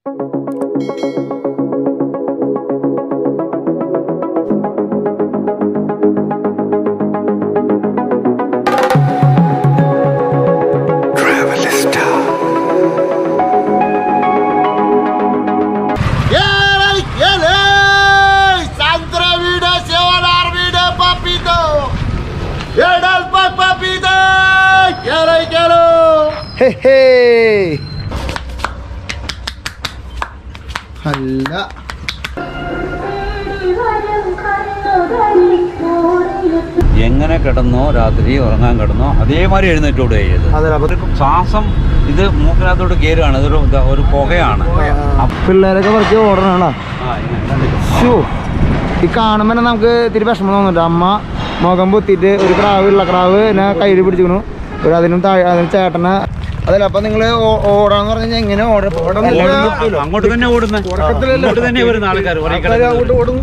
¡Quiere, quiere! ¡Sandra vida, se va a dar vida, papito! ¡Quiere el pa- papito! ¡Quiere, quiere! ഹേ, ഹേ. അല്ല എങ്ങനെ കിടന്നോ രാത്രി ഉറങ്ങാൻ കിടന്നോ അതേമാതിരി എഴുന്നേറ്റോട് ചെയ്ത് അതെ അപ്പൊ ശ്വാസം ഇത് മൂക്കിനകത്തോട്ട് കയറുകയാണ് ഇതൊരു ഇതാ, ഒരു പുകയാണ് അപ്പ- പിള്ളേരൊക്കെ കുറച്ച് ഓടണോ ആ, ഇങ്ങനെ കണ്ടില്ലേ? ഷൂ ഈ കാണുമ്പോൾ തന്നെ നമുക്ക് ഇത്തിരി വിഷമം തോന്നുന്നുണ്ട് അമ്മ മുഖം പൊത്തിയിട്ട് ഒരു ക്രാവ് ഉള്ള ക്രാവ് എന്നെ കയ്യിൽ പിടിച്ചിക്കണു ഒരു അതിനും താഴെ അതിന് ചേട്ടനെ അതല്ല അപ്പൊ നിങ്ങൾ ഓടാന്ന് പറഞ്ഞു കഴിഞ്ഞാൽ എങ്ങനെ ഓടാ ഓടുന്നു. അങ്ങോട്ട് തന്നെ ഓടുന്നത് അങ്ങോട്ട് തന്നെ വരുന്ന ആൾക്കാർ അങ്ങോട്ട് ഓടുന്നു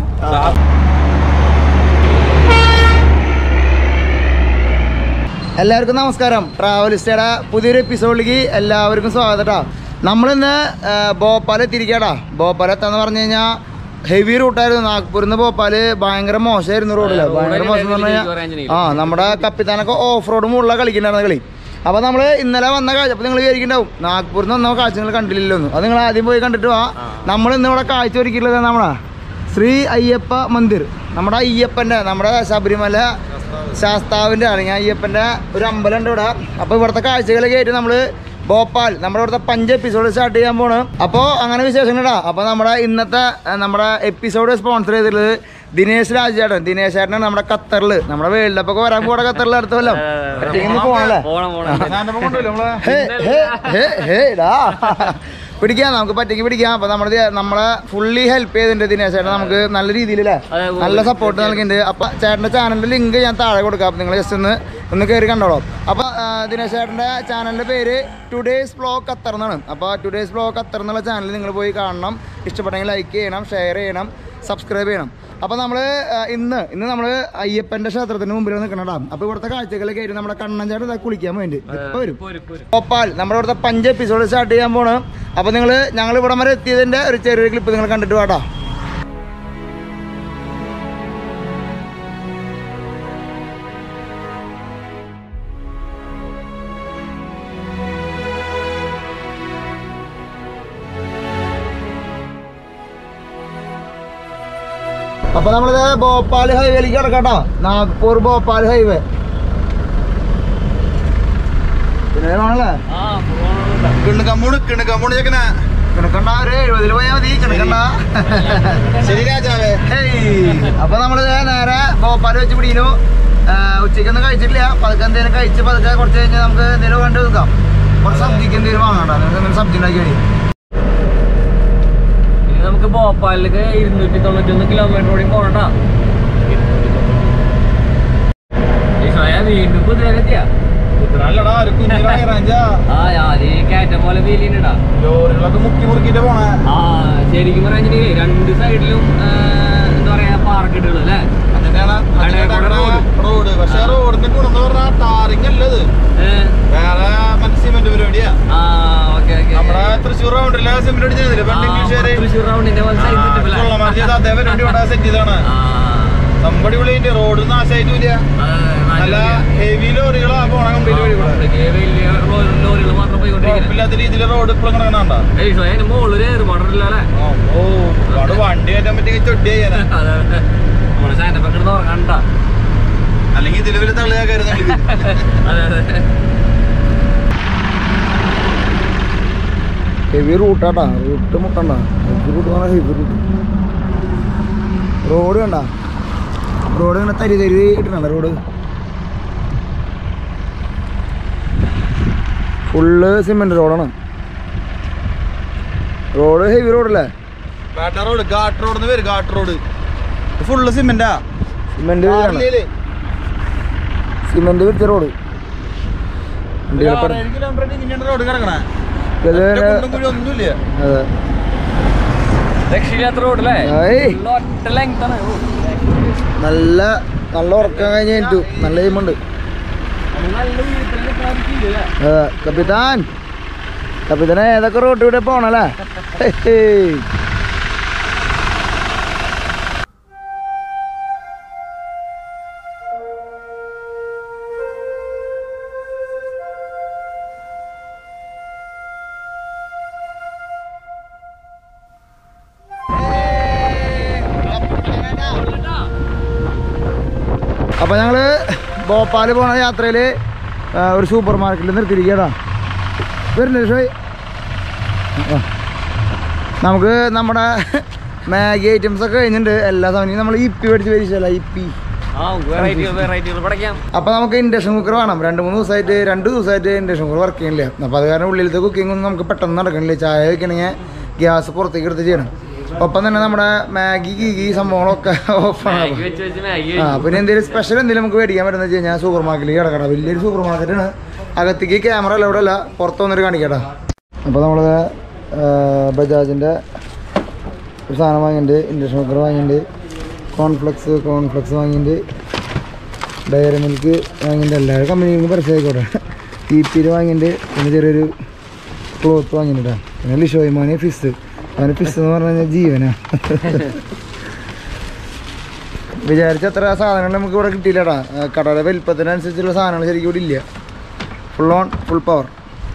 എല്ലാവർക്കും നമസ്കാരം ട്രാവലിസ്റ്റയുടെ പുതിയൊരു എപ്പിസോഡിലേക്ക് എല്ലാവർക്കും സ്വാഗതം കേട്ടോ നമ്മളിന്ന് ആ, ഭോപ്പാൽ എത്തിയിരിക്കട്ടാ ഭോപ്പാൽ എത്താന്ന് പറഞ്ഞു കഴിഞ്ഞാൽ ഹെവി റൂട്ടായിരുന്നു നാഗ്പൂരിൽ നിന്ന് ഭോപ്പാൽ ഭയങ്കര മോശമായിരുന്നു റോഡില് ഭയങ്കര മോശം എന്ന് പറഞ്ഞു കഴിഞ്ഞാൽ ആ നമ്മുടെ കപ്പിത്താനൊക്കെ ഓഫ് റോഡ് മുകളിലാണ് കളിക്കുന്നുണ്ടായിരുന്ന കളി അപ്പോൾ നമ്മൾ ഇന്നലെ വന്ന കാഴ്ച അപ്പോൾ നിങ്ങൾ വിചാരിക്കുന്നുണ്ടാവും നാഗ്പൂരിൽ നിന്ന് വന്ന കാഴ്ച നിങ്ങൾ കണ്ടില്ലല്ലോ അത് നിങ്ങൾ ആദ്യം പോയി കണ്ടിട്ട് വാ നമ്മൾ ഇന്ന് ഇവിടെ കാഴ്ച ഒരുക്കിയിട്ടുള്ളത് നമ്മളാ ശ്രീ അയ്യപ്പ മന്ദിർ നമ്മുടെ അയ്യപ്പൻ്റെ നമ്മുടെ ശബരിമല ശാസ്താവിൻ്റെ അല്ലെങ്കിൽ അയ്യപ്പൻ്റെ ഒരു അമ്പലം ഉണ്ട് ഇവിടെ അപ്പോൾ ഇവിടുത്തെ കാഴ്ചകളൊക്കെ ആയിട്ട് നമ്മൾ ഭോപ്പാൽ നമ്മുടെ ഇവിടുത്തെ പഞ്ച് എപ്പിസോഡ് സ്റ്റാർട്ട് ചെയ്യാൻ പോണ് അപ്പോൾ അങ്ങനെ വിശേഷങ്ങളാ അപ്പോൾ നമ്മുടെ ഇന്നത്തെ ഏഹ്, നമ്മുടെ എപ്പിസോഡ് സ്പോൺസർ ചെയ്തിട്ടുള്ളത് ദിനേശ് രാജേട്ടൻ ദിനേശ് ചേട്ടനാണ് നമ്മുടെ ഖത്തറിൽ നമ്മുടെ വേൾഡ് കപ്പ് ഒക്കെ വരാൻ പോടെ ഖത്തറിൽ അടുത്ത കൊല്ലം ഒറ്റയ്ക്ക് പോകണല്ലേ ഹേ, ഹേ, ഹേ, ഹേ, ഡാ. പിടിക്കാം നമുക്ക് പറ്റെങ്കിൽ പിടിക്കാം അപ്പൊ നമ്മുടെ നമ്മളെ ഫുള്ളി ഹെൽപ്പ് ചെയ്തിട്ടുണ്ട് ദിനേശ് ചേട്ടൻ നമുക്ക് നല്ല രീതിയിലല്ലേ നല്ല സപ്പോർട്ട് നൽകുന്നുണ്ട് അപ്പൊ ചേട്ടന്റെ ചാനലിന്റെ ലിങ്ക് ഞാൻ താഴെ കൊടുക്കാം അപ്പൊ നിങ്ങൾ ജസ്റ്റ് ഒന്ന് ഒന്ന് കയറി കണ്ടോളൂ അപ്പൊ ആ, ദിനേശ് ചേട്ടന്റെ ചാനലിന്റെ പേര് ടുഡേസ് ബ്ലോഗ് ഖത്തർ എന്നാണ് അപ്പൊ ടുഡേസ് ബ്ലോഗ് ഖത്തർ എന്നുള്ള ചാനൽ നിങ്ങൾ പോയി കാണണം ഇഷ്ടപ്പെട്ടെങ്കിൽ ലൈക്ക് ചെയ്യണം ഷെയർ ചെയ്യണം സബ്സ്ക്രൈബ് ചെയ്യണം അപ്പോൾ നമ്മൾ ഇന്ന് ഇന്ന് നമ്മൾ അയ്യപ്പന്റെ ക്ഷേത്രത്തിന് മുമ്പിൽ നിൽക്കണടാ അപ്പോൾ ഇവിടുത്തെ കാഴ്ചകളൊക്കെ ആയിട്ട് നമ്മുടെ കണ്ണഞ്ചാട്ട് ഇതാ കുളിക്കാൻ വേണ്ടി ഇപ്പൊ വരും ഭോപ്പാൽ നമ്മുടെ ഇവിടുത്തെ പഞ്ച് എപ്പിസോഡ് സ്റ്റാർട്ട് ചെയ്യാൻ പോണ് അപ്പോൾ നിങ്ങൾ ഞങ്ങൾ ഇവിടം വരെ എത്തിയതിന്റെ ഒരു ചെറിയൊരു ക്ലിപ്പ് നിങ്ങൾ കണ്ടിട്ട് വാട്ടാ അപ്പൊ നമ്മളിത് ഭോപ്പാൽ ഹൈവേയിലേക്ക് കിടക്കാട്ടോ നാഗ്പൂർ ഭോപ്പാൽ ഹൈവേ പിന്നെ ആണല്ലേ കിണുകമ്മൂണ് കിണുകമ്മൂണ് ചെക്കന കിടക്കണ്ട ഒരു എഴുപതിൽ പോയാൽ മതി കിടക്കണ്ട ശരി രാജാവേ ഹേയ്. അപ്പൊ നമ്മള് ദേ നേരെ ഭോപ്പാൽ വെച്ച് പിടിക്കുന്നു ഉച്ചയ്ക്കൊന്നും കഴിച്ചിട്ടില്ല പതുക്കെ എന്തെങ്കിലും കഴിച്ച് പതുക്കെ കുറച്ച് കഴിഞ്ഞാൽ നമുക്ക് എന്തെങ്കിലും വേണ്ടി വെക്കാം കുറച്ച് സബ്ജിക്ക് എന്തെങ്കിലും വാങ്ങണ്ട നിങ്ങൾക്ക് എന്തെങ്കിലും സബ്ജി ഉണ്ടാക്കി കഴിയും ഇനി നമുക്ക് ഭോപ്പാലിലേക്ക് ഇരുന്നൂറ്റി തൊണ്ണൂറ്റൊന്ന് കിലോമീറ്റർ കൂടി പോകണ്ട വീണ്ടും കുതിരത്തിയ കുട്ടനാലടാ ഒരു കുഞ്ഞിറാണി റാഞ്ചാ ആ അത് കയറ്റം പോലെ ഫീലിണ്ടാ ലോറികളൊക്കെ മുക്കി മുറുക്കിട്ട് പോണേ ആ ശരിക്കും പറഞ്ഞിട്ടുണ്ടെങ്കിൽ രണ്ട് സൈഡിലും എന്താ പറയാ പാർക്കിട്ടുള്ളൂ അല്ലേ അങ്ങനെയാണ് കടയക്കോട് റോഡ്. റോഡ് പക്ഷെ റോഡിന്റെ ഗുണം എന്ന് പറഞ്ഞാൽ ടാറിങ് അല്ലത് ഏ, വേറെ മറ്റേ സിമെന്റ് പരിപാടിയാ ആ ഓക്കെ ഓക്കെ നമ്മുടെ തൃശ്ശൂർ റൗണ്ടിലെ സിമെന്റ് അടിച്ചിരുന്നില്ല പണ്ട് ഇംഗ്ലീഷുകാര് തൃശ്ശൂർ റൗണ്ടിന്റെ പോലെ സൈഡ് കൊള്ളമാർ ചെയ്ത അതേ പരിപാടി ഇവിടെ സെറ്റ് ചെയ്താണ് നമ്മുടെ വിളിന്റെ റോഡ് നാശമായിട്ടില്ല നല്ല ഹെവി ലോറികളാ പോണ കംപ്ലീറ്റ് വഴി കൂടെ വലിയ ലോറികൾ മാത്രം പോയിക്കൊണ്ടിരിക്കുന്നത് കുഴപ്പമില്ലാത്ത രീതിയിൽ റോഡ് ഇപ്പോഴും കിടക്കണണ്ട ഏയ് അതിന്റെ മുകളിൽ ഏറുമാടല്ലോ അല്ലേ ഓ അവിടെ വണ്ടി കയറ്റാൻ പറ്റിയ ചൊട്ടി ചെയ്യാനാ അതെ നമ്മളെ സാധനം കിടന്ന് ഉറങ്ങണ്ട അല്ലെങ്കിൽ ഇതിൽ വലിയ തള്ളിയാ കരുതുന്നത് അതെ അതെ ഹെവി റൂട്ടാട്ടാ റൂട്ട് മുട്ടണ്ട ഹെവി റൂട്ട് പറഞ്ഞാൽ ഹെവി റൂട്ട് റോഡ് കണ്ട റോഡ് ഇങ്ങനെ തരി തരി ഇട്ടിട്ടുണ്ട് റോഡ് ഫുള്ള് സിമെന്റ് റോഡാണ് റോഡ് ഹെവി റോഡല്ലേ ബാട്ട റോഡ് ഗാട്ട് റോഡ് വരും ഗാട്ട് റോഡ് ഫുള്ള് സിമെന്റാ സിമെന്റ് സിമെന്റ് വിരിച്ച റോഡ് വണ്ടികൾ പറ- കിലോമീറ്റർ ഇങ്ങനെ റോഡ് കിടക്കണേ ഇത് കുണ്ടും കുഴി ഒന്നുമില്ല അതെ രക്ഷയില്ലാത്ത റോഡല്ലേ ഏയ് ഒറ്റ ലെങ്ത് ആണ് ഓ, നല്ല നല്ല ഉറക്കം കഴിഞ്ഞ് കഴിഞ്ഞു നല്ല ടൈമുണ്ട് നല്ല വീട്ടിൽ നിൽക്കുന്ന ഒരു feel അല്ലേ? അതെ കപ്പിത്താൻ അപ്പൊ ഇതിനെ ഏതൊക്കെ റോട്ടിലൂടെ പോണല്ലേ ഹേയ്. അപ്പൊ ഞങ്ങള് ഭോപ്പാല് പോണ യാത്രയില് ആ, ഒരു സൂപ്പർ മാർക്കറ്റിൽ നിർത്തിയിരിക്കടാ വരുന്നില്ല ഷോയ് ആ. നമുക്ക് നമ്മുടെ മാഗി ഐറ്റംസ് ഒക്കെ കഴിഞ്ഞിട്ടുണ്ട് എല്ലാ സമയവും നമ്മൾ ഇപ്പി മേടിച്ച് മേടിച്ചല്ല ഇപ്പി ആ വെറൈറ്റികൾ വെറൈറ്റികൾ പഠിക്കാം അപ്പൊ നമുക്ക് ഇൻഡക്ഷൻ കുക്കർ വേണം രണ്ട് മൂന്ന് ദിവസമായിട്ട് രണ്ട് ദിവസമായിട്ട് ഇൻഡക്ഷൻ കുക്കർ വർക്ക് ചെയ്യണില്ല അപ്പൊ അത് കാരണം ഉള്ളിലത്തെ കുക്കിംഗ് ഒന്നും നമുക്ക് പെട്ടെന്ന് നടക്കണില്ല ചായ വെക്കണമെങ്കിൽ ഗ്യാസ് പുറത്തേക്ക് എടുത്ത് ചെയ്യണം ഒപ്പം തന്നെ നമ്മുടെ മാഗി ഗീഗി സംഭവങ്ങളൊക്കെ ഓഫാണ് മാഗി വെച്ച് വെച്ച് മാഗി ആ പിന്നെ എന്തെങ്കിലും സ്പെഷ്യൽ എന്തെങ്കിലും നമുക്ക് മേടിക്കാൻ പറ്റുന്ന വെച്ച് കഴിഞ്ഞാൽ സൂപ്പർ മാർക്കറ്റിൽ കിടക്കണം വലിയൊരു സൂപ്പർ മാർക്കറ്റാണ് അകത്തേക്ക് ക്യാമറ അല്ല ഇവിടെ അല്ല പുറത്ത് വന്നിട്ട് കാണിക്കട്ടാ അപ്പോൾ നമ്മൾ ബജാജിൻ്റെ ഒരു സാധനം വാങ്ങിയിട്ടുണ്ട് ഇൻഡക്ഷൻ കുക്കർ വാങ്ങിയിട്ടുണ്ട് കോൺഫ്ലെക്സ് കോൺഫ്ലെക്സ് വാങ്ങിയിട്ടുണ്ട് ഡയറി മിൽക്ക് വാങ്ങിയിട്ടുണ്ട് എല്ലാ കമ്പനികൾക്കും പരസ്യം ആയിക്കോട്ടെ ഇ പിയിൽ വാങ്ങിയിട്ടുണ്ട് പിന്നെ ചെറിയൊരു ക്ലോത്ത് വാങ്ങിയിട്ടുണ്ട് പിന്നെ ലിഷോയ്മാനി ഫിസ് അവന് ഫിസ് എന്ന് പറഞ്ഞു കഴിഞ്ഞാൽ ജീവനാ വിചാരിച്ച അത്ര സാധനങ്ങൾ നമുക്ക് ഇവിടെ കിട്ടിയില്ലടാ ആ, കടയുടെ വലിപ്പത്തിനനുസരിച്ചുള്ള സാധനങ്ങൾ ശരിക്കും ഇവിടെ ഇല്ല ഫുൾ ഓൺ ഫുൾ പവർ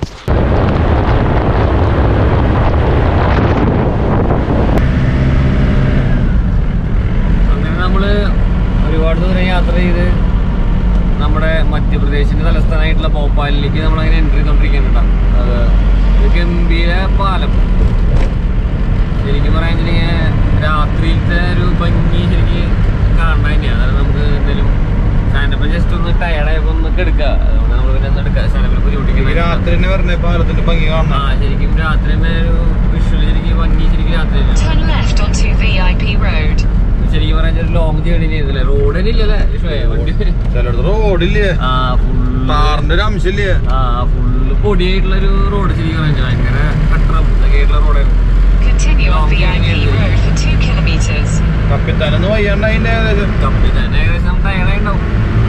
അങ്ങനെ നമ്മള് ഒരുപാട് ദൂരം യാത്ര ചെയ്ത് നമ്മുടെ മധ്യപ്രദേശിന്റെ തലസ്ഥാനമായിട്ടുള്ള ഭോപ്പാലിലേക്ക് നമ്മൾ അങ്ങനെ എൻട്രി ചെയ്തോണ്ടിരിക്കുന്നുണ്ട് അത് ഒരു ഗംഭീര പാലം ശരിക്കും പറയാന്നുണ്ടെങ്കിൽ രാത്രിയിലത്തെ ഒരു ഭംഗി ശരിക്കും കാണാൻ തന്നെയാണ് അതായത് നമുക്ക് എന്തെങ്കിലും സ്റ്റാൻഡപ്പ് ജസ്റ്റ് ഒന്ന് ടയർഡായപ്പോ ഒന്ന് എടുക്കുക അതുകൊണ്ട് നമ്മൾ പിന്നെ ഒന്ന് എടുക്കുക സ്റ്റാൻഡപ്പിൽ ഈ ബുദ്ധിമുട്ടിക്കുന്നത് രാത്രി തന്നെ പറഞ്ഞ പാലത്തിന്റെ ഭംഗി ആ കാണണം ശരിക്കും രാത്രി തന്നെ ഒരു വിഷ്വൽ ശരിക്കും ഭംഗി ശരിക്കും രാത്രി തന്നെയാണ് Turn left onto VIP Road. ശരിക്കും പറഞ്ഞാൽ ഒരു ലോങ് ജേണി ചെയ്തല്ലേ റോഡ് തന്നെ ഇല്ലല്ലേ ഇഷ്മയെ? വണ്ടി ചിലടത്ത് റോഡില്ലേ ആ ഫുള്ള് കാറിന്റെ ഒരു അംശമില്ലേ ആ ഫുള്ള് പൊടിയായിട്ടുള്ള ഒരു റോഡ് ശരിക്കും പറഞ്ഞാൽ ഭയങ്കര കട്ടറ ആയിട്ടുള്ള റോഡായിരുന്നു Continue on Long VIP journey. Road for two kilometres. കപ്പിത്താനൊന്നും വയ്യാണ്ട് അതിന്റെ ഏകദേശം കമ്പനി തന്നെ ഏകദേശം ടയർഡായിട്ടുണ്ടാവും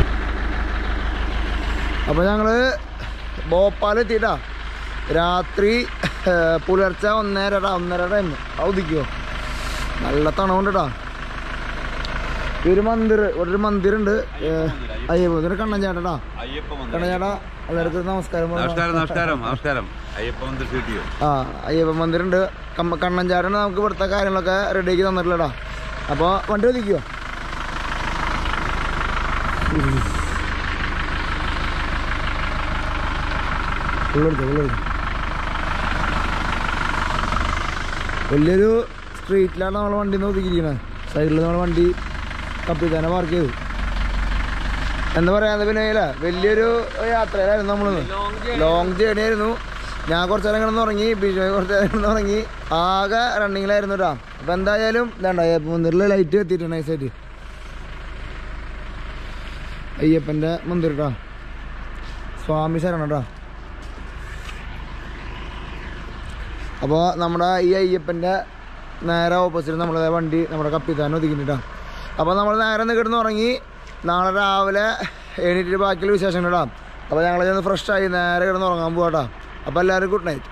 അപ്പോൾ ഞങ്ങൾ ഭോപ്പാൽ എത്തിയിട്ടാ രാത്രി ഏ, പുലർച്ചെ ഒന്നര ഒന്നര ടൈം അവധിക്കോ നല്ല തണവുണ്ടടാ ഈ ഒരു മന്ദിർ ഇവിടെ ഒരു മന്ദിറുണ്ട് അയ്യപ്പ ഇതൊരു കണ്ണൻ ചേട്ടടാ കണ്ണൻ ചേട്ടാ എല്ലാവർക്കും നമസ്കാരം പറഞ്ഞോ. നമസ്കാരം നമസ്കാരം നമസ്കാരം അയ്യപ്പ മന്ദിർ വീട്ടിയോ ആ അയ്യപ്പ മന്ദിറുണ്ട് കമ്മ കണ്ണൻ ചേട്ടൻ നമുക്ക് ഇവിടുത്തെ കാര്യങ്ങളൊക്കെ റെഡിയാക്കി തന്നിട്ടില്ലടാ അപ്പോൾ വണ്ടി ഒതുക്കിയോ ഉള്ളെടുത്തു ഉള്ളെടുത്തു വലിയൊരു സ്ട്രീറ്റിലാണ് നമ്മൾ വണ്ടി ഒതുക്കിയിരിക്കുന്നത് സൈഡിൽ നമ്മൾ വണ്ടി കപ്പി തന്നെ പാർക്ക് ചെയ്തു എന്താ പറയാ പിന്നെ ഇല്ല വലിയൊരു യാത്രയിലായിരുന്നു നമ്മൾ ലോങ് ജേണി ആയിരുന്നു ഞാൻ കുറച്ച് നേരം കിടന്ന് ഉറങ്ങി ബിജോയ് കുറച്ച് നേരം കിടന്ന് ഉറങ്ങി ആകെ റണ്ണിങ്ങിലായിരുന്നു കേട്ടോ അപ്പം എന്തായാലും ഇതാണ്ട അയ്യപ്പ മന്ദിറിൽ ലൈറ്റ് എത്തിയിട്ടുണ്ട് നൈസായിട്ട് അയ്യപ്പൻ്റെ മന്ദിർ കേട്ടോ സ്വാമി ശരണം കേട്ടോ അപ്പോൾ നമ്മുടെ ഈ അയ്യപ്പൻ്റെ നേരെ ഓപ്പോസിറ്റ് നമ്മളെ വണ്ടി നമ്മുടെ കപ്പിത്താൻ ഒതുക്കിട്ടാ അപ്പോൾ നമ്മൾ നേരെ ഒന്ന് കിടന്ന് ഉറങ്ങി നാളെ രാവിലെ എണീറ്റിട്ട് ബാക്കിയുള്ള വിശേഷങ്ങൾ ഇടാം അപ്പോൾ ഞങ്ങൾ ചെന്ന് ഫ്രഷ് ആയി നേരെ കിടന്ന് ഉറങ്ങാൻ പോകാട്ടോ അപ്പോൾ എല്ലാവരും ഗുഡ് നൈറ്റ്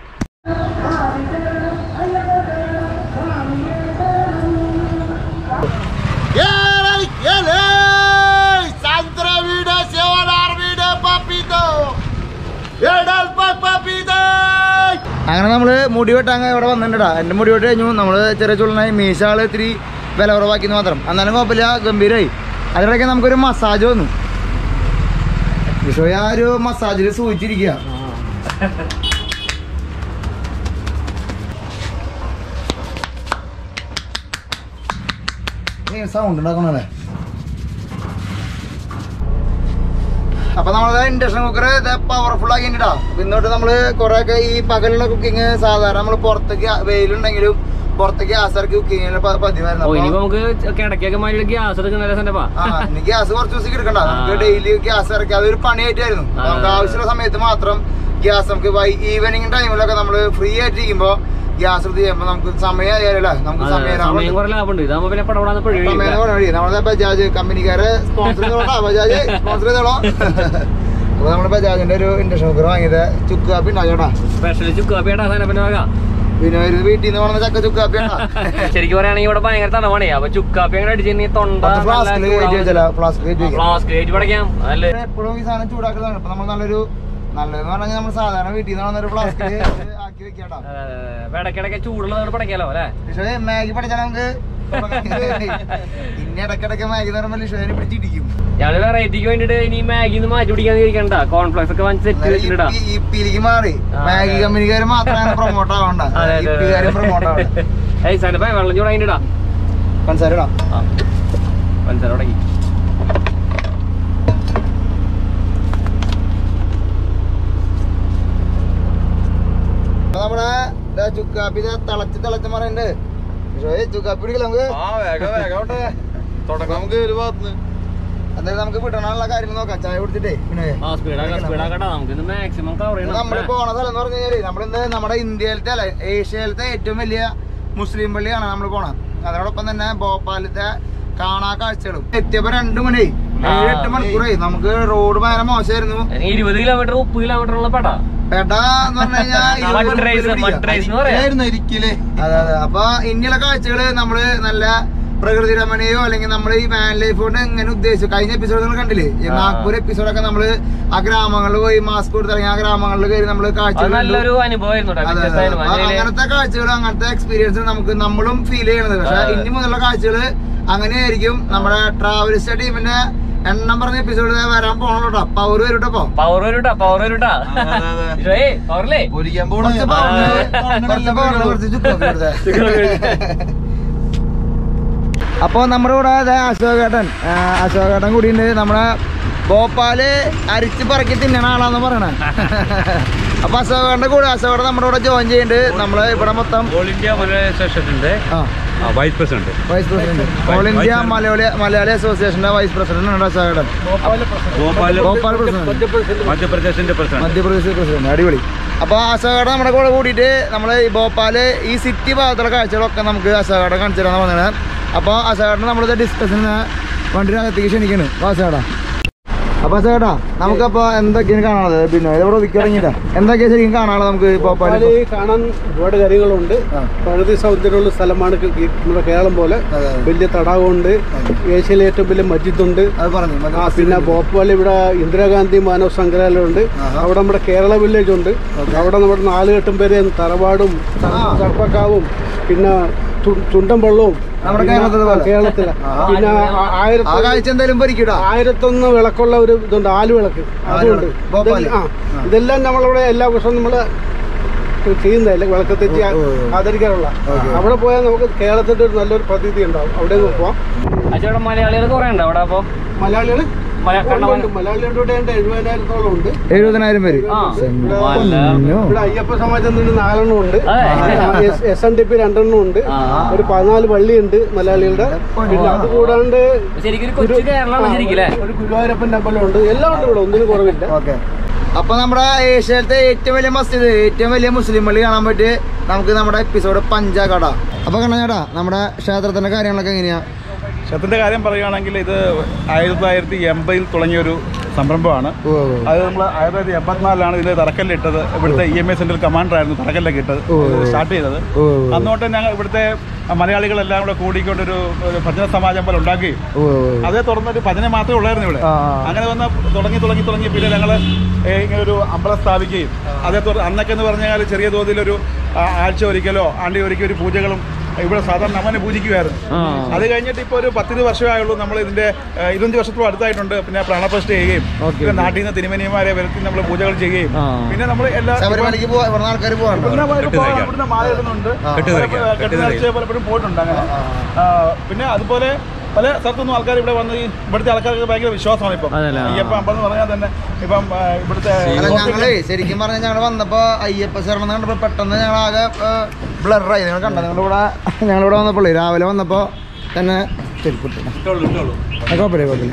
അങ്ങനെ നമ്മൾ മുടി വെട്ടാൻ ഇവിടെ വന്നിട്ടുണ്ടാ എൻ്റെ മുടി വെട്ട് കഴിഞ്ഞു നമ്മൾ ചെറിയ ചുള്ളനായി മീശാൾ ഇത്തിരി വില കുറവാക്കി മാത്രം എന്നാലും കുഴപ്പമില്ല ഗംഭീരമായി അതിനിടയ്ക്ക് നമുക്കൊരു മസാജ് വന്നു വിഷയ ആ ഒരു മസാജിൽ സൂചിച്ചിരിക്കുക സൗണ്ട് ഉണ്ടാക്കണല്ലേ അപ്പൊ നമ്മളത് ഇൻഡക്ഷൻ കുക്കർ ഇത് പവർഫുൾ ആക്കിട്ടാ ഇന്നോട്ട് നമ്മള് കുറെ ഒക്കെ ഈ പകലുള്ള കുക്കിംഗ് സാധാരണ നമ്മൾ പുറത്തേക്ക് വെയിലുണ്ടെങ്കിലും പുറത്തേക്ക് ഗ്യാസ് ഇറക്കി കുക്കിംഗ് പതിവായിരുന്നു ഓ അപ്പൊ- ഇനിയിപ്പോ നമുക്ക് കിടക്കൊക്കെ മാറി ഗ്യാസ് എടുക്കുന്ന സെന്റപ്പാ ആ ഇനി ഗ്യാസ് കുറച്ച് ദിവസം എടുക്കണ്ട നമുക്ക് ആ. ഡെയിലി ഗ്യാസ് ഇറക്കി അതൊരു പണിയായിട്ടായിരുന്നു ആ. നമുക്ക് ആവശ്യമുള്ള സമയത്ത് മാത്രം ഗ്യാസ് നമുക്ക് ഈവനിങ് ടൈമിലൊക്കെ നമ്മൾ ഫ്രീ ആയിട്ടിരിക്കുമ്പോ ഗ്യാസ് എടുത്ത് ചെയ്യുമ്പോ നമുക്ക് സമയം ആയാലല്ലേ നമുക്ക് സമയം സമയം കുറെ ലാഭമുണ്ട് ഇതാകുമ്പോ പിന്നെ പടപടാന്ന് സമയം എന്ന് പഴി പറഞ്ഞാൽ മതി. നമ്മളെ ബജാജ് കമ്പനിക്കാരെ സ്പോൺസർ ചെയ്തോളാം ബജാജ് സ്പോൺസർ ചെയ്തോളാം അപ്പൊ നമ്മുടെ ബജാജിന്റെ ഒരു ഇൻഡക്ഷൻ കുക്കർ വാങ്ങിയത് ചുക്ക് കാപ്പി ഉണ്ടാക്കട്ടാ സ്പെഷ്യൽ ചുക്കാപ്പിയുടെ സാധനം പിന്നെ വാങ്ങാം പിന്നെ ഒരു വീട്ടിൽ നിന്ന് പറഞ്ഞ ചക്ക ചുക്ക് കാപ്പി ശരിക്കും പറയുകയാണെങ്കിൽ ഇവിടെ ഭയങ്കര തണവാണേ അപ്പൊ ചുക്കാപ്പി അങ്ങനെ അടിച്ചു തൊണ്ട ഫ്ലാസ്കിൽ കയറ്റി വെച്ചാലോ ഫ്ലാസ്കിൽ കയറ്റി വെക്കാം ഫ്ലാസ്ക് കയറ്റി പടയ്ക്കാം അതല്ലേ എപ്പോഴും ഈ സാധനം ചൂടാക്കുന്നതാണ് ഇപ്പൊ നമ്മൾ നല്ലൊരു നല്ലതെന്ന് പറഞ്ഞാൽ നമ്മൾ സാധാരണ വീട്ടിൽ നിന്ന് വന്നൊരു ഫ്ലാസ്കിൽ ആക്കി വെക്കാട്ടോ ഇടയ്ക്കിടയ്ക്ക് ചൂടുള്ളത് പടയ്ക്കാലോ അല്ലേ പക്ഷേ മാഗി പഠിച്ചാൽ നമുക്ക് പിന്നെ ഇടയ്ക്കിടയ്ക്ക് മാഗി എന്ന് പറയുമ്പോൾ ലിഷോനെ പിടിച്ചിടിക്കും ഞങ്ങള് വെറൈറ്റിക്ക് വേണ്ടിട്ട് ഇനി മാഗിന്ന് മാറ്റി പിടിക്കാൻ ഇരിക്കണ്ട കോൺഫ്ലക്സ് ഒക്കെ വാങ്ങിച്ച് സെറ്റ് വെച്ചിട്ടാ ഇപ്പിയിലേക്ക് മാറി ആ, മാഗി അതെ. കമ്പനിക്കാർ മാത്രമാണ് പ്രൊമോട്ട് ആവണ്ട അതെ അതെ ഇപ്പിക്കാരും പ്രൊമോട്ട് ആവണ്ട ഏയ് സാധനം വെള്ളം ചൂടായിട്ടാ പഞ്ചസാര ഇടാം ആ പഞ്ചസാര തുടങ്ങി അപ്പൊ നമ്മുടെ ദാ ചുക്കാപ്പി ദാ തിളച്ച് തിളച്ച് മറയുണ്ട് ലിഷോയെ ചുക്കാപ്പി പിടിക്കില്ല നമുക്ക് ആ വേഗം വേഗം ആവട്ടെ. തുടങ്ങാം നമുക്ക് ഒരു ഭാഗത്ത് എന്തായാലും നമുക്ക് വിടണമുള്ള കാര്യങ്ങൾ നോക്കാം ചായ കുടിച്ചിട്ടേ പിന്നെ ആ സ്പീഡാക്കാം സ്പീഡാക്കട്ടാ നമുക്ക് ഇന്ന് മാക്സിമം കവർ നമ്മൾ ചെയ്യണം പോണ സ്ഥലം എന്ന് പറഞ്ഞു കഴിഞ്ഞാല് നമ്മളിന്ന് നമ്മുടെ ഇന്ത്യയിലത്തെ അല്ല ഏഷ്യയിലത്തെ ഏറ്റവും വലിയ മുസ്ലിം പള്ളിയാണ് നമ്മൾ പോണത് അതോടൊപ്പം തന്നെ ഭോപ്പാലത്തെ കാണാ കാഴ്ചകളും എത്തിയപ്പോ രണ്ടു മണി ഏഴ് എട്ട് മണിക്കൂറായി നമുക്ക് റോഡ് ഭയങ്കര മോശമായിരുന്നു ഇരുപത് കിലോമീറ്റർ മുപ്പത് കിലോമീറ്റർ ഉള്ള പെടാ പെട എന്ന് പറഞ്ഞു കഴിഞ്ഞാൽ മഡ് റൈസ് മഡ് റൈസ് എന്ന് പറയാം ഇരിക്കലേ അതെ അതെ അപ്പൊ ഇനിയുള്ള കാഴ്ചകള് നമ്മള് നല്ല പ്രകൃതി രമണീയോ അല്ലെങ്കിൽ നമ്മൾ ഈ വാൻ ലൈഫ് കൊണ്ട് എങ്ങനെ ഉദ്ദേശിച്ചു കഴിഞ്ഞ എപ്പിസോഡ് നിങ്ങൾ കണ്ടില്ലേ ഈ ആ. നാഗ്പൂർ എപ്പിസോഡൊക്കെ നമ്മള് ആ ഗ്രാമങ്ങളിൽ പോയി മാസ്ക് കൊടുത്ത് ഇറങ്ങി ആ ഗ്രാമങ്ങളിൽ കയറി നമ്മള് അത് കാഴ്ചകൾ കണ്ടു. നല്ലൊരു അനുഭവമായിരുന്നു കേട്ടോ. അതെ, അതെ. വ്യത്യസ്തമായ അപ്പൊ അനുഭവം. അതില് അങ്ങനത്തെ കാഴ്ചകൾ അങ്ങനത്തെ എക്സ്പീരിയൻസ് നമുക്ക് നമ്മളും ഫീൽ ചെയ്യണത് പക്ഷെ അതെ. ഇനി മുതലുള്ള കാഴ്ചകള് അങ്ങനെയായിരിക്കും നമ്മുടെ ട്രാവലിസ്റ്റ് ടീമിന്റെ എണ്ണം പറഞ്ഞ എപ്പിസോഡ് വരാൻ പോണല്ലോ പവർ വരും കേട്ടോ പവർ വരൂട്ടാ പവർ വരൂട്ടാ അതെ, അതെ, അതെ. ഏയ് പവറില്ലേ പൊരിക്കാൻ പോണ കുറച്ച് power ഉണ്ട്. കുറച്ച് power ഉണ്ട്. കുറച്ച് ചുക്കൊക്കെ ഇവിടുത്തെ. അപ്പൊ നമ്മുടെ കൂടെ അതെ അശോകേട്ടൻ ആ, അശോകേട്ടൻ കൂടിയുണ്ട് നമ്മുടെ ഭോപ്പാല് അരിച്ച് പറക്കി തിന്നണ ആളാന്ന് പറയണേ അപ്പൊ അശോകേട്ടന്റെ കൂടെ അശോകേട്ടൻ നമ്മുടെ കൂടെ ജോയിൻ ചെയ്യുന്നുണ്ട് നമ്മള് ഇവിടെ മൊത്തം ഓൾ ഇന്ത്യ മലയാളി അസോസിയേഷന്റെ ആ vice president vice president all India Malayali Malayali അസോസിയേഷന്റെ വൈസ് പ്രസിഡന്റ് ആണ് അശോകേട്ടൻ ഭോപ്പാൽ ഭോപ്പാൽ പ്രസിഡന്റ് മധ്യപ്രദേശിന്റെ പ്രസിഡന്റ് മധ്യപ്രദേശ് പ്രസിഡന്റ് അടിപൊളി അപ്പൊ അശോകേട്ടൻ നമ്മുടെ കൂടെ കൂടിയിട്ട് നമ്മൾ ഈ ഭോപ്പാല് ഈ സിറ്റി ഭാഗത്തുള്ള കാഴ്ചകളൊക്കെ നമുക്ക് അശോകേട്ടൻ കാണിച്ചു തരാന്ന് പറഞ്ഞത് അപ്പൊ അശോകേട്ടൻ നമ്മളിത് ഡിസ്കഷന് വണ്ടിനകത്തേക്ക് ക്ഷണിക്കുന്നു വാസേട്ടാ അപ്പൊ അശോകേട്ടാ നമുക്കപ്പോ എന്തൊക്കെയാണ് കാണാനുള്ളത് പിന്നെ ഇവിടെ ഒതുക്കി ഇറങ്ങിട്ടാ എന്തൊക്കെയാ ശരിക്കും കാണാനുള്ളത് നമുക്ക് ഈ ഭോപ്പാല് ഭോപ്പാല് കാണാൻ ഒരുപാട് കാര്യങ്ങളുണ്ട് ആ. പ്രകൃതി സൗന്ദര്യമുള്ള സ്ഥലമാണ് കേ- ഈ നമ്മുടെ കേരളം പോലെ അതെ, അതെ. വലിയ തടാകമുണ്ട് ഏഷ്യയിലെ ഏറ്റവും വലിയ മസ്ജിദ് ഉണ്ട് അത് പറഞ്ഞു ആ പിന്നെ ഭോപ്പാൽ ഇവിടെ ഇന്ദിരാഗാന്ധി മാനവ സംഗ്രഹാലയം ഉണ്ട് ആഹാ. അവിടെ നമ്മുടെ കേരള വില്ലേജ് ഉണ്ട് അവിടെ നമ്മുടെ നാല് കെട്ടും പേര് തറവാടും സർപ്പക്കാവും പിന്നെ ചു- ചുണ്ടൻ വെള്ളവും നമ്മുടെ പിന്നെ കേരളത്തിലെ പോലെ? കേരളത്തിലെ ആഹാ. പിന്നെ ആ- ആ ആയിരത്തി കാഴ്ച എന്തായാലും ഭരിക്കൂടാ ആയിരത്തൊന്ന് വിളക്കുള്ള ഒരു ഇതുണ്ട് ആലുവിളക്ക് അതുണ്ട് ആലുവിളക്ക്. ഭോപ്പാല്. ഇതെല്ലാം- ആ ഇതെല്ലാം നമ്മളിവിടെ എല്ലാ വർഷവും നമ്മള് ചെയ്യുന്നതല്ല വിളക്ക് തെറ്റി ഓ, ഓ, ഓ. ആദരിക്കാറുള്ള ഓക്കേ. അവിടെ പോയാൽ നമുക്ക് കേരളത്തിന്റെ ഒരു നല്ലൊരു പ്രതീതി ഉണ്ടാവും അവിടെ പോവാം അച്ഛവിടെ മലയാളികൾ കുറെ ഉണ്ട് അവിടെ അപ്പൊ മലയാളികൾ മല- കണ്ടവൻ- മലയാളികളുടെ ഇവിടെ ഉണ്ട് എഴുപതിനായിരത്തോളം ഉണ്ട് എഴുപതിനായിരം പേര് ആ. ഇവിടെ പൊന്നോ. ഇവിടെ അയ്യപ്പ സമാജം നിന്ന് നാലെണ്ണം ഉണ്ട് അതെ. എസ് എൻ ഡി പി രണ്ടെണ്ണം ഉണ്ട് ആ. ഒരു പതിനാല് പള്ളിയുണ്ട് മലയാളികളുടെ പിന്നെ അത് കൂടാണ്ട് ശരിക്കും ഒരു കൊച്ചു കേരളമാണ് ശരിക്കും അല്ലേ ഒരു ഗുരുവായൂരപ്പന്റെ അമ്പലം ഉണ്ട് എല്ലാം ഉണ്ട് ഇവിടെ ഒന്നിനും കുറവില്ല ഓക്കെ അപ്പൊ നമ്മുടെ ഏഷ്യയിലത്തെ ഏറ്റവും വലിയ മസ്ജിദ് ഏറ്റവും വലിയ മുസ്ലിം പള്ളി കാണാൻ പറ്റി നമുക്ക് നമ്മുടെ എപ്പിസോഡ് പഞ്ചാകട അപ്പൊ കണ്ണേടാ നമ്മുടെ ക്ഷേത്രത്തിന്റെ കാര്യങ്ങളൊക്കെ എങ്ങനെയാ ക്ഷേത്രത്തിന്റെ കാര്യം പറയുകയാണെങ്കിൽ ഇത് ആയിരത്തി തൊള്ളായിരത്തി എൺപതിൽ തുടങ്ങിയൊരു സംരംഭമാണ് ഓ, ഓ, ഓ. അത് നമ്മൾ ആയിരത്തി തൊള്ളായിരത്തി എൺപത്തിനാലിലാണ് ഇതിന്റെ തറക്കല്ലിട്ടത് ഇവിടുത്തെ ഇ എം എ സെന്റർ കമാൻഡറായിരുന്നു തറക്കല്ലൊക്കെ ഇട്ടത് ഓ. സ്റ്റാർട്ട് ചെയ്തത് ഓ, ഓ. അന്നോട്ട് ഞങ്ങൾ ഇവിടുത്തെ മലയാളികളെല്ലാം കൂടെ കൂടിക്കൊണ്ടൊരു ഒരു ഭജന സമാജം പോലെ ഉണ്ടാക്കുകയും ഓ, ഓ, ഓ. അതേ തുടർന്നൊരു ഭജന മാത്രമേ ഉള്ളായിരുന്നു ഇവിടെ ആ, ആ. അങ്ങനെ വന്ന് തുടങ്ങി തുടങ്ങി തുടങ്ങി പിന്നെ ഞങ്ങൾ ഇങ്ങനെ ഒരു അമ്പലം സ്ഥാപിക്കുകയും അതേ തുടർന്ന് അന്നൊക്കെ എന്ന് പറഞ്ഞാൽ ചെറിയ തോതിലൊരു ആ, ആഴ്ച ഒരിക്കലോ ആണ്ടി ഒരിക്കൽ ഒരു പൂജകളും ഇവിടെ സാധാരണ അമ്മനെ പൂജിക്കുമായിരുന്നു അത് കഴിഞ്ഞിട്ട് ഇപ്പോൾ ഒരു പത്തിരുപത് വർഷമായുള്ളൂ നമ്മൾ ഇതിന്റെ ഏഹ്, ഇരുപത്തഞ്ച് വർഷത്തോളം അടുത്തായിട്ടുണ്ട് പിന്നെ പ്രാണപ്രതിഷ്ഠ ചെയ്യുകയും പിന്നെ നാട്ടിൽ നിന്ന് തിരുമേനിമാരെ വരുത്തി നമ്മൾ പൂജകൾ ചെയ്യുകയും പിന്നെ നമ്മൾ എല്ലാ ശബരിമലയ്ക്ക് പോവാ ഇവിടുന്ന് ആൾക്കാർ പോകാറുണ്ടോ ഇവിടുന്ന് ഇപ്പോ ഇവിടുന്ന് മാല ഇടുന്നുണ്ട് കെട്ടുനിറച്ച് പലപ്പോഴും പോയിട്ടുണ്ട് അങ്ങനെ ആ, പിന്നെ അതുപോലെ പല സ്ഥലത്തുനിന്നും ആൾക്കാർ ഇവിടെ വന്ന് ഈ ഇവിടുത്തെ ആൾക്കാർക്ക് ഭയങ്കര വിശ്വാസമാണ് ഇപ്പം അയ്യപ്പ അമ്പലം എന്ന് പറഞ്ഞാൽ തന്നെ ഇപ്പം ആ, ഇവിടുത്തെ അല്ല ഞങ്ങളേ ശരിക്കും പറഞ്ഞാൽ ഞങ്ങൾ വന്നപ്പോ അയ്യപ്പ ശരണം കണ്ടപ്പോ പെട്ടെന്ന് ഞങ്ങൾ ആകെ ബ്ലറായി നിങ്ങൾ കണ്ട നിങ്ങളിവിടെ ഞങ്ങളിവിടെ വന്നപ്പോഴേ രാവിലെ വന്നപ്പോ തന്നെ ചെരുപ്പിട്ടു കുഴപ്പമില്ല കുഴപ്പമില്ല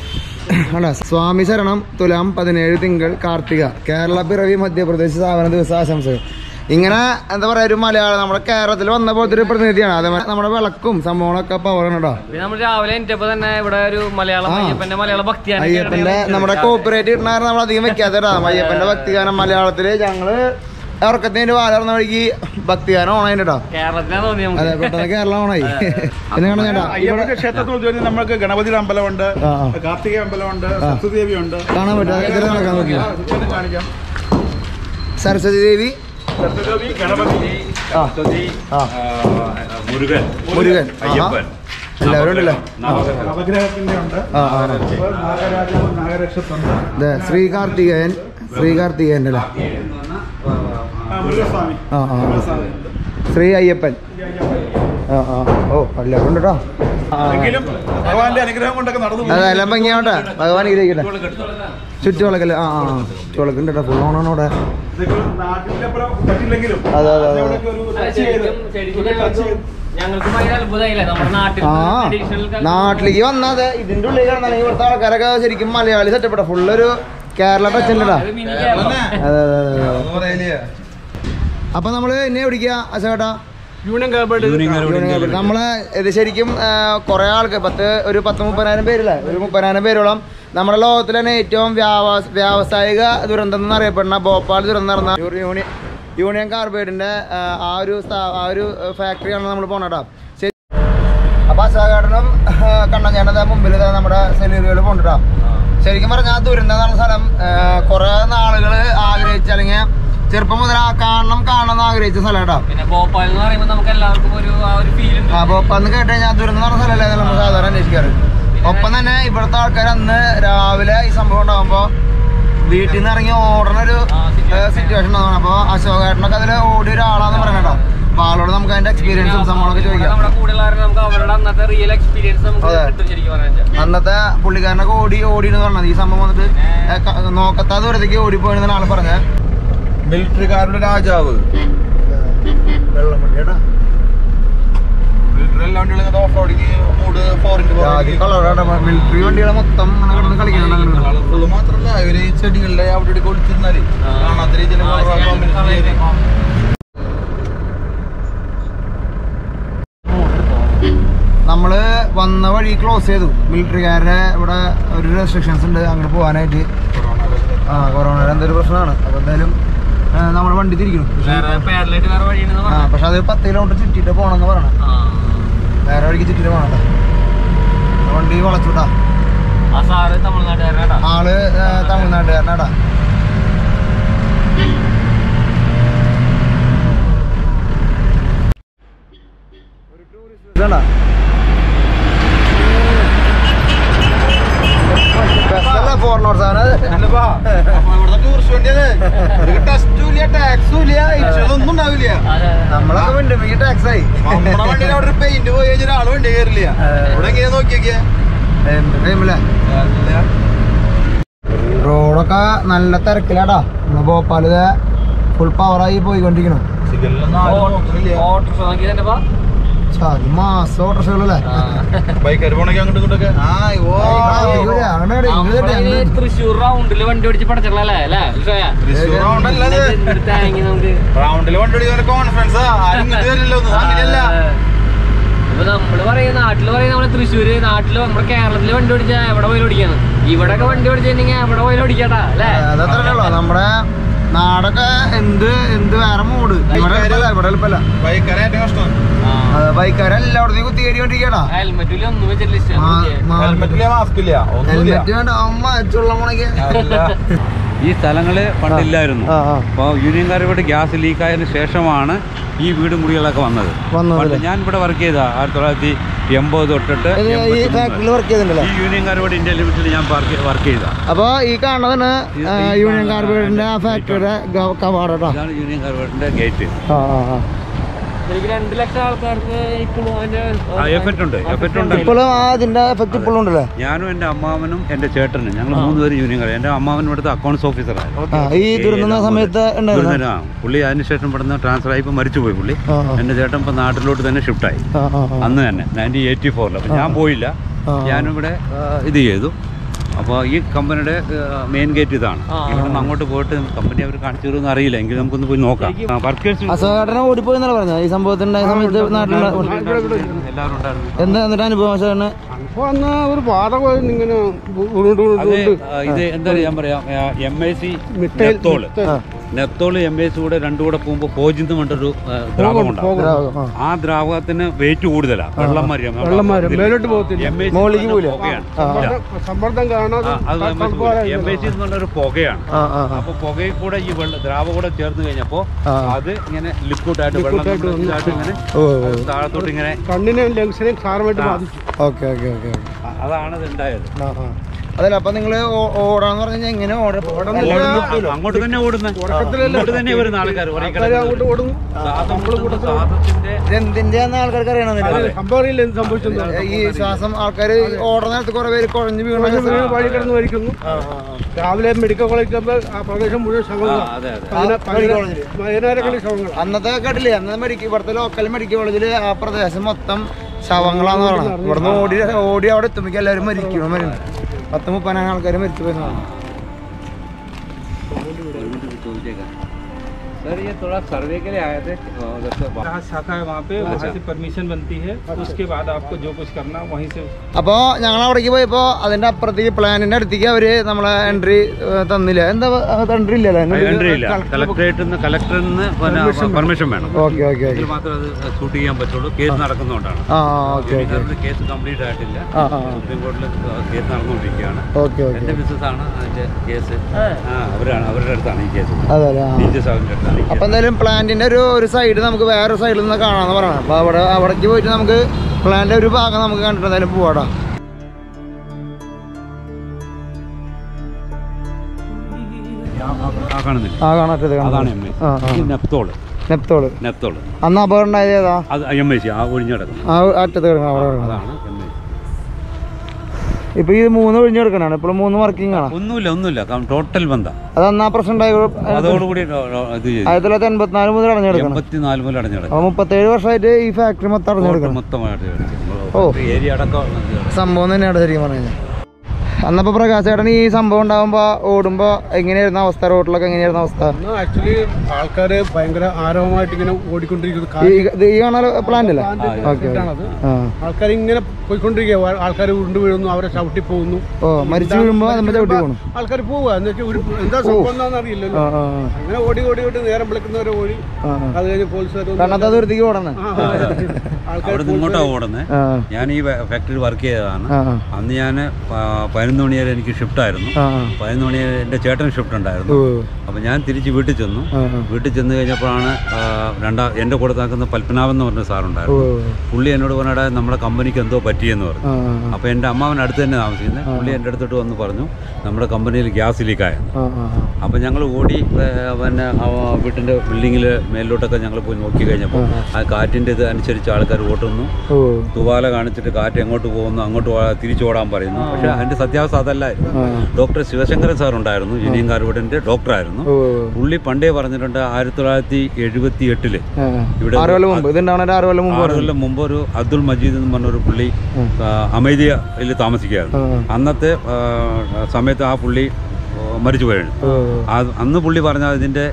അല്ല സ്വാമി ശരണം തുലാം പതിനേഴ് തിങ്കൾ കാർത്തിക കേരള പിറവി മധ്യപ്രദേശ് സ്ഥാപന ദിവസ ആശംസകൾ ഇങ്ങനെ എന്താ പറയാ ഒരു മലയാളം നമ്മുടെ കേരളത്തിൽ വന്ന പോലത്തെ ഒരു പ്രതിനിധിയാണ് അതേപോലെ നമ്മുടെ വിളക്കും സംഭവങ്ങളൊക്കെ പവറാണ് കേട്ടോ പിന്നെ നമ്മൾ രാവിലെ എണീറ്റപ്പോ തന്നെ ഇവിടെ ഒരു മലയാളം ആ. അയ്യപ്പന്റെ മലയാള ഭക്തിയാണ് അയ്യപ്പന്റെ നമ്മുടെ കോപ്പറേറ്റ് കിട്ടണ നമ്മൾ അധികം വെക്കാത്തടാ അയ്യപ്പന്റെ ഭക്തിഗാനം മലയാളത്തില് ഞങ്ങള് ഇറക്കത്തിന്റെ വാലർന്ന വഴിക്ക് ഭക്തിഗാനം ഓണായി കേട്ടോ കേരളത്തിലാണ് തോന്നി അതെ നമുക്ക് പെട്ടെന്ന് കേരളം ഓണായി പിന്നെ കാണാൻ ചേട്ടാ ഇവിടെ അയ്യപ്പന്റെ ക്ഷേത്രത്തിൽ ജോലി നമ്മൾക്ക് ഗണപതിയുടെ അമ്പലമുണ്ട് ആ, ആ. കാർത്തിക അമ്പലമുണ്ട് സരസ്വതി ഉണ്ട് കാണാൻ പറ്റും ഇതിൽ നടക്കാൻ നോക്കി കാണിക്കാം സരസ്വതി ദേവി സരസ്വതി ഗണപതി ആ ആ മുരുകൻ മുരുകൻ ആഹാ. അയ്യപ്പൻ എല്ലാവരും ഉണ്ടല്ലോ നവഗ്രഹം. നവഗ്രഹത്തിന്റെ ഉണ്ട് ആ ആ അതുപോലെ നാഗരാജാവ് നാഗരക്ഷത്തുണ്ട് അതെ ശ്രീ കാർത്തികേയൻ ശ്രീ കാർത്തികേയൻ അല്ലേ ആ, മുരുകസ്വാമി ആ ആ ആ. മുരുകസ്വാമി ഉണ്ട്. ശ്രീ അയ്യപ്പൻ ആ ആ ഓ എല്ലാവരും ഉണ്ട് കേട്ടോ ആ എങ്കിലും ഭഗവാന്റെ അനുഗ്രഹം കൊണ്ടൊക്കെ നടന്നു അതെ എല്ലാം ഭംഗിയാവട്ടെ ഭഗവാൻ ഇരിക്കട്ടെ ചുറ്റുവിളക്കല്ലേ ആ ആ ചുറ്റുവിളക്കുണ്ട് കേട്ടോ ഫുൾ ഓണാണ് ഇവിടെ ഇതൊക്കെ നാട്ടിലെ പോലെ പറ്റില്ലെങ്കിലും അതെ, അതെ, അതെ. ഇവിടെയൊക്കെ ഒരു touch ചെയ്ത് ഒരു touch ചെയ്ത് ഞങ്ങൾക്ക് ഭയങ്കര അത്ഭുതമായില്ലേ നമ്മുടെ നാട്ടിൽ ആ ട്രഡീഷണൽ നാട്ടിലേക്ക് വന്നത് ഇതിന്റെ ഉള്ളിൽ കിടന്നാണെങ്കിൽ ഇവിടുത്തെ ആൾക്കാരൊക്കെ ശരിക്കും മലയാളി സെറ്റപ്പെട്ട ഫുള്ളൊരു കേരള ടച്ച് ഉണ്ടടാ മിനി കേരളം അതെ അതെ അതെ അതെ അപ്പൊ നമ്മള് എന്നെ പിടിക്കുക അശോട്ടാ യൂണിയൻ ഗവൺമെന്റ് നമ്മള് ഇത് ശരിക്കും കുറെ ആൾക്ക് പത്ത് ഒരു പത്ത് മുപ്പതിനായിരം പേരില്ലേ ഒരു മുപ്പതിനായിരം പേരോളം നമ്മുടെ ലോകത്തിൽ തന്നെ ഏറ്റവും വ്യാവ- വ്യാവസായിക ദുരന്തം എന്നറിയപ്പെടുന്ന ഭോപ്പാൽ ദുരന്തം നടന്ന ഒരു യൂണിയൻ യൂണിയൻ കാർബൈഡിന്റെ ആ, ആ ഒരു സ്ഥാ- ആ ഒരു ഫാക്ടറിയാണ് നമ്മൾ പോണേട്ടാ ശരി അപ്പൊ അശോകേട്ടനും കണ്ണഞ്ചേട്ടൻ്റെ മുമ്പിൽ ദാ നമ്മുടെ സെലൂരികൾ പോണ്ടിട്ടാ ശരിക്കും പറഞ്ഞാൽ ദുരന്തം എന്ന് പറഞ്ഞ സ്ഥലം കുറെ നാളുകൾ ആഗ്രഹിച്ച അല്ലെങ്കിൽ ചെറുപ്പം മുതൽ ആ കാണണം കാണണം എന്ന് ആഗ്രഹിച്ച സ്ഥലം കേട്ടോ പിന്നെ ഭോപ്പാൽ എന്ന് പറയുമ്പോൾ നമുക്ക് എല്ലാവർക്കും ഒരു ആ ഒരു ഫീൽ ഉണ്ട് അപ്പൊ ഒപ്പം അന്ന് കേട്ട് കഴിഞ്ഞാൽ ദുരന്തം നടന്ന സ്ഥലമല്ലേ നമ്മൾ സാധാരണ അന്വേഷിക്കാറ് ഒപ്പം തന്നെ ഇവിടുത്തെ ആൾക്കാർ അന്ന് രാവിലെ ഈ സംഭവം ഉണ്ടാകുമ്പോ വീട്ടിൽ നിന്ന് ഇറങ്ങി ഓടണ ഒരു സിറ്റുവേഷൻ ഉണ്ടാവണം അപ്പൊ അശോകേട്ടനൊക്കെ അതിൽ ഓടിയ ഒരാളാന്ന് പറയണോ അപ്പൊ ആളോട് നമുക്ക് അതിന്റെ എക്സ്പീരിയൻസും സംഭവങ്ങളൊക്കെ ചോദിക്കാം നമ്മുടെ കൂടെ നമുക്ക് അവരുടെ അന്നത്തെ റിയൽ എക്സ്പീരിയൻസ് നമുക്ക് അതെ. കിട്ടും ശരിക്കും പറയാൻ അന്നത്തെ പുള്ളിക്കാരനൊക്കെ ഓടി ഓടി എന്ന് പറഞ്ഞത് ഈ സംഭവം വന്നിട്ട് ഏ, ക- നോക്കത്താ ദൂരത്തേക്ക് ഓടിപ്പോയെന്നാണ് ആള് പറഞ്ഞത് മിലിറ്ററിക്കാരുടെ രാജാവ് വെള്ളം വണ്ടിയാടാ മിലിറ്ററി എല്ലാ വണ്ടികളും ഓഫ് റോഡിക്ക് മൂഡ് ഫോറിന്റെ ജാതി കളറാണ് മിലിറ്ററി വണ്ടികളെ മൊത്തം അങ്ങനെ കിടന്ന് കളിക്കുന്നുണ്ട് അങ്ങനെ കിടന്ന്. കളർഫുള്ള് മാത്രല്ല ഇവര് ഈ ചെടികളിലെ അവിടെ ഇവിടെ ഒളിച്ചിരുന്നാല് കാണാത്ത രീതിയിൽ നമ്മള് വന്ന വഴി ക്ലോസ് ചെയ്തു മിലിറ്ററിക്കാരുടെ ഇവിടെ ഒരു റെസ്ട്രിക്ഷൻസ് ഉണ്ട് അങ്ങനെ പോകാനായിട്ട് ആ കൊറോണയുടെ എന്തൊരു പ്രശ്നമാണ് അപ്പൊ എന്തായാലും ആ, നമ്മുടെ വണ്ടി തിരിക്കണം പക്ഷേ വേറെ പേരലായിട്ട് വേറെ വഴിയുണ്ടെന്ന് ആ പറഞ്ഞു പക്ഷെ അത് പത്ത് കിലോമീറ്റർ ചുറ്റിട്ട് പോകണമെന്ന് പറയണം വേറെ വഴിക്ക് ചുറ്റിട്ട് പോകണം വണ്ടി വളച്ചുട്ടാ ആ സാറ് തമിഴ്നാട്ടുകാരനാട്ടാ ആള് ആ, തമിഴ്നാട്ടുകാരനാടാ ഇതാണ്ടാ ബസ്സല്ല ഫോറിനോർ സാധനം ഇവിടുത്തെ ടൂറിസ്റ്റ് വണ്ടിയാണ് ടെസ്റ്റും ഇല്ല ടാക്സും ഇല്ല ഇൻഷുറൻസ് ഒന്നും ഉണ്ടാവില്ല നമ്മളൊക്കെ ഉണ്ട് മിക്ക ടാക്സ് ആയി നമ്മുടെ വണ്ടിയിൽ അവിടെ ഒരു പെയിന്റ് പോയി കഴിഞ്ഞാൽ ഒരാൾ വണ്ടി കയറില്ല ഇവിടെ എങ്ങനെയാ നോക്കിയൊക്കെ എന്ത് ടൈമില്ലേ റോഡൊക്കെ നല്ല തിരക്കിലാടാ നമ്മള് ഭോപ്പാല് ഫുൾ പവറായി പോയിക്കൊണ്ടിരിക്കണം ഓട്ടോ നോക്കി തന്നെ ചാതി മാസം ഓട്ടോറിക്ഷകളല്ലേ ബൈക്കാർ പോണെങ്കിൽ അങ്ങോട്ടും ഇങ്ങോട്ടൊക്കെ ആ ഓ അങ്ങനെ ഇങ്ങോട്ട് അങ്ങ് തൃശ്ശൂർ റൗണ്ടില് വണ്ടി ഓടിച്ച് പടച്ചിട്ടുള്ള അല്ലേ തൃശ്ശൂർ റൗണ്ടല്ല ഇത് താങ്ങി നമുക്ക് റൗണ്ടിൽ വണ്ടി ഓടിക്കുന്ന കോൺഫിഡൻസ് ആരും ഇങ്ങോട്ട് വരില്ല ഒന്നും അങ്ങനെയല്ല ഇപ്പൊ നമ്മള് പറയുന്ന നാട്ടില് പറയുന്ന നമ്മള് തൃശ്ശൂര് നാട്ടില് നമ്മുടെ കേരളത്തില് വണ്ടി ഓടിച്ചാ എവിടെ പോയി ഓടിക്കാന്ന് ഇവിടൊക്കെ വണ്ടി ഓടിച്ചിട്ടുണ്ടെങ്കിൽ എവിടെ പോയി ഓടിക്കാട്ടാ അല്ലേ അതത്രല്ലോ നമ്മുടെ നാടൊക്കെ എന്ത് എന്ത് വേറെ മൂഡ് ഇവിടെ എളുപ്പല്ല ഇവിടെ എളുപ്പല്ല ബൈക്കാരെ ഏറ്റവും കഷ്ടം ബൈക്കാരെല്ലായിടത്തും കുത്തി കയറിക്കൊണ്ടിരിക്കടാ ഹെൽമെറ്റിൽ ഒന്നും വെച്ചിട്ടില്ല ഹെൽമെറ്റില്ല മാസ്ക് ഇല്ല ഒന്നുമില്ല ഹെൽമെറ്റ് വേണ്ട അമ്മ ചുള്ള മുണക്ക് ഈ സ്ഥലങ്ങള് പണ്ടില്ലായിരുന്നു ആ ആ അപ്പോൾ യൂണിയൻകാരുടെ ഗ്യാസ് ലീക്കായതിനു ശേഷമാണ് ഈ വീടും കുടികളൊക്കെ വന്നത് വന്നത് പണ്ട് അല്ലേ? ഞാൻ ഇവിടെ വർക്ക് ചെയ്ത ആയിരത്തി തൊള്ളായിരത്തി എൺപത് തൊട്ടിട്ട് ഇത് ഈ എൺപത്തി മൂന്ന് ഫാക്ടറിയിൽ വർക്ക് ചെയ്തിട്ടുണ്ടല്ലേ ഈ യൂണിയൻകാരോട് ഇന്ത്യ ലിമിറ്റഡിൽ ഞാൻ വർക്ക് ചെയ്ത അപ്പൊ ഈ കാണുന്നതാണ് ആ, യൂണിയൻ കാർബൈഡിന്റെ ആ ഫാക്ടറിയുടെ കവാടട്ടോ ഇതാണ് യൂണിയൻ കാർബൈഡിന്റെ ഗേറ്റ് ആ ആ ആ എനിക്ക് രണ്ട് ലക്ഷം ആൾക്കാർക്ക് ഇപ്പോഴും അതിന്റെ എഫക്റ്റ് ഉണ്ട് എഫക്റ്റ് ഉണ്ട് ഇപ്പോഴും ആ അതിന്റെ എഫക്ട് ഇപ്പോഴും ഉണ്ടല്ലേ ഞാനും എൻ്റെ അമ്മാവനും എൻ്റെ ചേട്ടനും ഞങ്ങൾ മൂന്ന് പേര് യൂണിയൻകാർ എൻ്റെ അമ്മാവൻ ഇവിടുത്തെ അക്കൗണ്ട്സ് ഓഫീസറായിരുന്നു ആ ഈ ദുരന്ത സമയത്ത് ഉണ്ടായിരുന്നു ദുരിതനാ. പുള്ളി അതിനുശേഷം ഇവിടുന്ന് ട്രാൻസ്ഫർ ആയി ഇപ്പം മരിച്ചുപോയി പുള്ളി ആ ആ എൻ്റെ ചേട്ടൻ ഇപ്പം നാട്ടിലോട്ട് തന്നെ ഷിഫ്റ്റായി ആ ആ ആ അന്ന് തന്നെ നയൻറ്റീൻ എയ്റ്റി ഫോറിൽ അപ്പം ഞാൻ പോയില്ല ആ. ഞാനും ഇവിടെ ആ, ഇത് ചെയ്തു അപ്പോൾ ഈ കമ്പനിയുടെ മെയിൻ ഗേറ്റ് ഇതാണ് ഇവിടെ നിന്ന് അങ്ങോട്ട് പോയിട്ട് കമ്പനി അവർ കാണിച്ചു തരുമെന്ന് അറിയില്ല എങ്കിൽ നമുക്കൊന്ന് പോയി നോക്കാം വർക്കേഴ്സ് അശോകേട്ടനെ ഓടിപ്പോയി എന്നല്ല പറഞ്ഞത് ഈ സംഭവത്തിനുണ്ടായ സമയത്ത് നാട്ടിലുള്ള എല്ലാവരും ഉണ്ടായിരുന്നു എന്താ എന്നിട്ട് അനുഭവം അശോകന് അപ്പോൾ അന്ന് ഒരു പാത പോയി ഇങ്ങനെ ഉരുണ്ട് അത് ഉരുണ്ട് ആ, ഇത് എന്താ ഞാൻ പറയാം എം ഐ സി മിട്ടയിൽ നെത്തോള് നെത്തോള് എം ഐ സി കൂടെ രണ്ടും കൂടെ പോകുമ്പോൾ പോജിന്ന് പറഞ്ഞൊരു ആ, ദ്രാവകം ഉണ്ടാവും ആ. ആ ദ്രാവകത്തിന് വെയിറ്റ് കൂടുതലാണ് വെള്ളം മരം വെള്ളം മരം മേലോട്ട് പോകത്തില്ല എം ഐ സി മുകളിലേക്ക് പോവില്ല. പുകയാണ് സമ്മർദ്ദം- സമ്മർദ്ദം കാണാതെ ആ, അത് എം ഐ സി എന്ന് പറഞ്ഞൊരു പുകയാണ് ആ ആ ആ. അപ്പൊ പുകയിൽ കൂടെ ഈ വെള്ളം ദ്രാവകം കൂടെ ചേർന്ന് കഴിഞ്ഞപ്പോ ആ. അത് ഇങ്ങനെ ലിക്വിഡ് ആയിട്ട് വെള്ളം ആയിട്ട് കൊണ്ട് ഇതായിട്ട് ഇങ്ങനെ ഓ ഓ. താഴത്തോട്ട് ഇങ്ങനെ കണ്ണിനെയും ലങ്സിനെയും സാരമായിട്ട് ബാധിച്ചു ഓക്കെ ഓക്കെ ഓക്കെ ഓക്കെ അ- അതാണ് ഇത് ഉണ്ടായത് ആ ആ അതല്ല അപ്പൊ നിങ്ങള് ഓ- ഓടാന്ന് പറഞ്ഞു കഴിഞ്ഞാൽ എങ്ങനെ ഓടാ ഓടുന്നു. അങ്ങോട്ട് തന്നെ ഓടുന്നത് അങ്ങോട്ട് തന്നെ വരുന്ന ആൾക്കാർ ആൾക്കാര് അങ്ങോട്ട് ഓടും സാധനത്തിന്റെ എന്തിന്റെയാന്ന് ആൾക്കാർക്ക് അറിയണമെന്നില്ല സംഭവം അറിയില്ല എന്ത് സംഭവിച്ചെന്ന് ഈ ശ്വാസം ആൾക്കാര് ഓടുന്ന നേരത്ത് കുറെ പേര് കുഴഞ്ഞു വീണ കുറച്ച് വീണ് വഴി കിടന്ന് മരിക്കുന്നു രാവിലെ മെഡിക്കൽ കോളേജ് ആകുമ്പോൾ ആ പ്രദേശം മുഴുവൻ ആ, ശവങ്ങളാണ് അതെ അതെ പതിന- മെഡിക്കൽ പതിന- കോളേജില്? പതിനായിരക്കണക്കിന് ശവങ്ങളാണ് അന്നത്തെ കേട്ടില്ലേ അന്നത്തെ മെഡിക്കൽ ഇവിടുത്തെ ലോക്കൽ മെഡിക്കൽ കോളേജില് ആ പ്രദേശം മൊത്തം ശവങ്ങളാന്ന് പറഞ്ഞത് ഇവിടുന്ന് ഓടി ഓടി അവിടെ എത്തുമ്പോൾ എല്ലാവരും മരിക്കണം മരുന്ന് പത്ത് മുപ്പതിനായിരം ആൾക്കാർ മരിച്ചു പോയി सर ये थोड़ा सर्वे के लिए आए थे उधर से जहाँ शाखा है वहाँ पे वहाँ से परमिशन बनती है उसके बाद आपको जो कुछ करना वहीं से അപ്പോൾ ഞങ്ങൾ അവിടേക്ക് പോയപ്പോൾ അതിന്റെ അപ്പുറത്തേക്ക് പ്ലാനിന്റെ അടുത്തേക്ക് അവര് നമ്മളെ എൻട്രി തന്നില്ല എന്താ എൻട്രി ഇല്ലല്ലോ എൻട്രി ഇല്ല കളക്ടറേറ്റിൽ നിന്ന് കളക്ടറിൽ നിന്ന് പെർമിഷൻ വേണം ഓക്കെ ഓക്കെ എങ്കിൽ ഓക്കെ മാത്രമേ അത് ഷൂട്ട് ചെയ്യാൻ പറ്റുള്ളൂ കേസ് നടക്കുന്നതുകൊണ്ടാണ് ആ ഓക്കെ ഓക്കെ യൂണിക്കാരുടെ കേസ് കംപ്ലീറ്റ് ആയിട്ടില്ല ആ ആ സുപ്രീം കോടതിയിൽ കേസ് നടന്നുകൊണ്ടിരിക്കുകയാണ് ഓക്കെ ഓക്കെ എന്റെ ബിസിനസ് ആണ് അതിന്റെ കേസ് ആ അവരാണ് അവരുടെ അടുത്താണ് ഈ കേസ് അതെ അല്ലേ ആ ഡി ജെ സാറിന്റെ അടുത്താണ് ഈ അപ്പൊ കേസ് എന്തായാലും പ്ലാന്റിന്റെ ഒരു ഒരു സൈഡ് നമുക്ക് വേറെ സൈഡിൽ നിന്ന് കാണാന്ന് പറയണം അപ്പൊ അവിടെ അവിടേക്ക് പോയിട്ട് നമുക്ക് പ്ലാന്റിന്റെ ഒരു ഭാഗം നമുക്ക് കണ്ടിട്ട് എന്തായാലും പോവാടാ ആ കാണുന്നില്ല ആ കാണാറ്റത് അതാണ് എം ഐ ആ ആ സി നെപ്തോള് നെപ്തോള് നെപ്തോള് അന്ന് അപകടം ഉണ്ടായത് ഏതാ അത് എം ഐ സി ആ ഒഴിഞ്ഞു കിടക്കുന്നത് ആ അറ്റത്ത് കിടക്കണം അവിടെ കിടക്കണം അതാണ് എം ഐ സി ഇപ്പൊ ഈ മൂന്ന് ഒഴിഞ്ഞു കിടക്കണാണ് ഇപ്പോൾ മൂന്ന് വർക്കിംഗ് ആണ് ഒന്നുമില്ല ഒന്നുമില്ല ടോട്ടൽ ബന്ധ അത് അന്ന് ആ പ്രശ്നം ഉണ്ടായി അതോടുകൂടി ഇത് ചെയ്തു ആയിരത്തി തൊള്ളായിരത്തി എൺപത്തിനാല് മുതൽ അടഞ്ഞെടുക്കണം എൺപത്തിനാല് മുതൽ അടഞ്ഞു അപ്പൊ മുപ്പത്തേഴ് വർഷമായിട്ട് ഈ ഫാക്ടറി മൊത്തം അടഞ്ഞെടുക്കണം മൊത്തമായിട്ട് ഓ. ഏരിയ അടക്കം ഇത് സംഭവം തന്നെയാണ് ശരിക്കും പറഞ്ഞു കഴിഞ്ഞാൽ അന്നപ്പോ പ്രകാശ് ചേട്ടൻ ഈ സംഭവം ഉണ്ടാകുമ്പോ ഓടുമ്പോ എങ്ങനെയായിരുന്നു അവസ്ഥ റോഡിലൊക്കെ എങ്ങനെയായിരുന്നു അവസ്ഥ അന്ന് ആക്ച്വലി ആൾക്കാര് ഭയങ്കര ആരവമായിട്ട് ഇങ്ങനെ ഓടിക്കൊണ്ടിരിക്കുന്നത് ഈ കാര്യം ഇത് ഈ കാണാൻ പ്ലാന്റ് അല്ലേ ഓക്കെ ഇതാണത്. ആ ആൾക്കാർ ഇങ്ങനെ പോയിക്കൊണ്ടിരിക്കുക ആൾക്കാർ ഉരുണ്ട് വീഴുന്നു അവരെ ചവിട്ടി പോകുന്നു ഓ മരിച്ചു വീഴുമ്പോ നമ്മൾ ചവിട്ടി പോകണം ആൾക്കാർ പോവുക എന്ന് വെച്ചാൽ ഒരു എന്താ സംഭവം എന്താണെന്ന് അറിയില്ലല്ലോ ആ ആ അങ്ങനെ ഓടി ഓടി ഓടി നേരം വിളിക്കുന്നവരെ ഓടി ആ ആ അത് കഴിഞ്ഞ് പോലീസുകാർ കണ്ണത്താ ദൂരത്തേക്ക് ഓടണേ ആൾക്കാർ അവിടെ നിന്ന് ഇങ്ങോട്ടാണ് ഓടുന്നത് ആ ഞാൻ ഈ ഫാക്ടറി വർക്ക് ചെയ്തതാണ് ആ ആ അന്ന് ഞാൻ പതിനൊന്ന് മണി വരെ എനിക്ക് ഷിഫ്റ്റ് ആയിരുന്നു ആ പതിനൊന്ന് മണി വരെ എൻ്റെ ചേട്ടൻ ഷിഫ്റ്റ് ഉണ്ടായിരുന്നു ഓ അപ്പോൾ ഞാൻ തിരിച്ച് വീട്ടിൽ ചെന്നു ആ ആ വീട്ടിൽ ചെന്ന് കഴിഞ്ഞപ്പോഴാണ് ആ, രണ്ടാ എൻ്റെ കൂടെ താക്കുന്ന പത്മനാഭൻ എന്ന് പറഞ്ഞ ഓ സാറുണ്ടായിരുന്നു പുള്ളി എന്നോട് പറഞ്ഞാൽ നമ്മുടെ കമ്പനിക്ക് എന്തോ പറ്റിയെന്ന് പറഞ്ഞു ആ ആ അപ്പോൾ എൻ്റെ അമ്മാവൻ അടുത്ത് തന്നെ താമസിക്കുന്നത് പുള്ളി എൻ്റെ അടുത്തോട്ട് വന്ന് പറഞ്ഞു നമ്മുടെ കമ്പനിയിൽ ഗ്യാസ് ലീക്കായെന്ന് ആ ആ ആ അപ്പോൾ ഞങ്ങൾ ഓടി ഏ, പിന്നെ ആ വീട്ടിൻ്റെ ബിൽഡിങ്ങിൽ മേലിലോട്ടൊക്കെ ഞങ്ങൾ പോയി നോക്കി കഴിഞ്ഞപ്പോൾ ആ കാറ്റിൻ്റെ ഇത് അനുസരിച്ച് ആൾക്കാർ ഓട്ടുന്നു ഓ തുവാല കാണിച്ചിട്ട് കാറ്റ് എങ്ങോട്ട് പോകുന്നു അങ്ങോട്ട് ഓ- തിരിച്ചോടാൻ പറയുന്നു പക്ഷേ അതിൻ്റെ സത്യാവസ്ഥ അതല്ലായിരുന്നു ആ ഡോക്ടർ ശിവശങ്കരൻ സാർ ഉണ്ടായിരുന്നു ജിനിയും കാർവഡിൻ്റെ ഡോക്ടറായിരുന്നു ഓ പുള്ളി പണ്ടേ പറഞ്ഞിട്ടുണ്ട് ആയിരത്തി തൊള്ളായിരത്തി എഴുപത്തി എട്ടില് ആ ഇവിടെ ആറ് കൊല്ലം മുമ്പ് ഇതുണ്ടാവണ ഒരു ആറ് കൊല്ലം മുമ്പ് ആറ് കൊല്ലം മുമ്പ് ഒരു അബ്ദുൾ മജീദ് എന്ന് പറഞ്ഞൊരു പുള്ളി ആ, അമേരിയയിൽ താമസിക്കുകയായിരുന്നു ആ. അന്നത്തെ ആ, സമയത്ത് ആ പുള്ളി ആ, മരിച്ചു പോയിരുന്നു ഓ ആ- അന്ന് പുള്ളി പറഞ്ഞ ഇതിൻ്റെ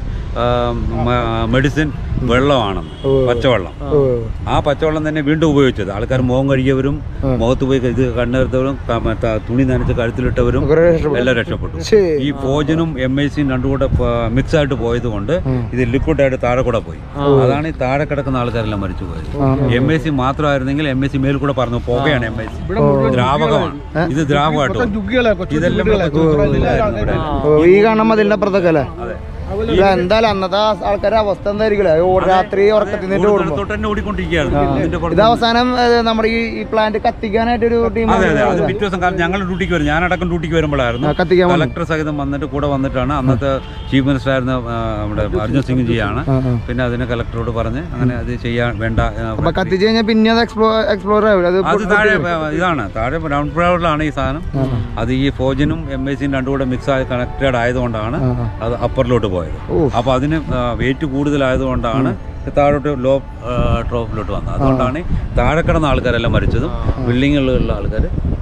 മെഡിസിൻ വെള്ളമാണെന്ന് ഓ. പച്ചവെള്ളം ഓ ആ പച്ചവെള്ളം തന്നെ വീണ്ടും ഉപയോഗിച്ചത് ആൾക്കാർ മുഖം കഴുകിയവരും മുഖത്ത് പോയി ഇത് കണ്ണെടുത്തവരും ക- മറ്റേ തുണി നനച്ച് കഴുത്തിലിട്ടവരും കുറേ രക്ഷപ്പെട്ടു. എല്ലാം രക്ഷപ്പെട്ടു ശേ. ഈ ഫോജനും എം ഐ സിയും രണ്ടും കൂടെ മിക്സ് ആയിട്ട് പോയത് കൊണ്ട് ഇത് ലിക്വിഡ് ആയിട്ട് താഴെ കൂടെ പോയി അതാണ് ഈ താഴെ കിടക്കുന്ന ആൾക്കാരെല്ലാം മരിച്ചു പോയത് എം ഐ സി മാത്രമായിരുന്നെങ്കിൽ എം ഐ സി മേൽ കൂടെ പറഞ്ഞു പുകയാണ് എം ഐ സി ദ്രാവകമാണ് ഇത് ദ്രാവകമായിട്ട് പോകും. ജുഗികളെ കൊച്ചു ഇതെല്ലാം വീടുകളെ, കൊച്ചു കൊച്ചു ഇവിടെ ഓ, ഈ കാണാൻ മതിലിന്റെ അപ്പുറത്തൊക്കെ അല്ലേ അതെ ഇല്ല എന്തായാലും അന്നത്തെ ആൾക്കാരുടെ അവസ്ഥ എന്തായിരിക്കും രാത്രി ഉറക്കത്തിൽ നിന്നിട്ട് ഓടുമ്പോ സ്ഥലത്തോട്ട് തന്നെ ഓടിക്കൊണ്ടിരിക്കുകയായിരുന്നു ഇതിന്റെ ഇത് പുറത്ത് അവസാനം ഏ, നമ്മുടെ ഈ ഈ പ്ലാന്റ് കത്തിക്കാനായിട്ട് ഒരു ടീം അതെ അതെ അത് പിറ്റേ ദിവസം കാരണം ഞങ്ങൾ ഡ്യൂട്ടിക്ക് വരും ഞാനടക്കം ഡ്യൂട്ടിക്ക് വരുമ്പോഴായിരുന്നു ആ, കത്തിക്കാൻ വന്നു. കളക്ടർ സഹിതം വന്നിട്ട് കൂടെ വന്നിട്ടാണ് അന്നത്തെ ചീഫ് മിനിസ്റ്റർ ആയിരുന്ന ആ, നമ്മുടെ അർജുൻ സിംഗ് ജിയാണ് ആ, ആ. പിന്നെ അതിന് കളക്ടറോട് പറഞ്ഞ് അങ്ങനെ അത് ചെയ്യാൻ വേണ്ട ആ, അപ്പൊ കത്തിച്ച് കഴിഞ്ഞാൽ പിന്നെ അത് എക്സ്പ്ലോർ എക്സ്പ്ലോർ ആവില്ല അത് അത് താഴെ ആ, ഇതാണ് താഴെ ഗ്രൗണ്ട് ഫ്ലോറിലാണ് ഈ സാധനം അത് ഈ ഫോജനും എം ഐ സിയും രണ്ടും കൂടെ മിക്സ് ആയി കണക്റ്റഡ് ആയതുകൊണ്ടാണ് അത് അപ്പറിലോട്ട് പോയത് ഓ. അപ്പോൾ അതിന് വെയിറ്റ് കൂടുതലായതുകൊണ്ടാണ് താഴോട്ട് ലോ ടോപ്പിലോട്ട് വന്നത് അതുകൊണ്ടാണ് ഈ താഴെ കിടന്ന ആൾക്കാരെല്ലാം മരിച്ചതും ബിൽഡിങ്ങുകളിലുള്ള ആൾക്കാർ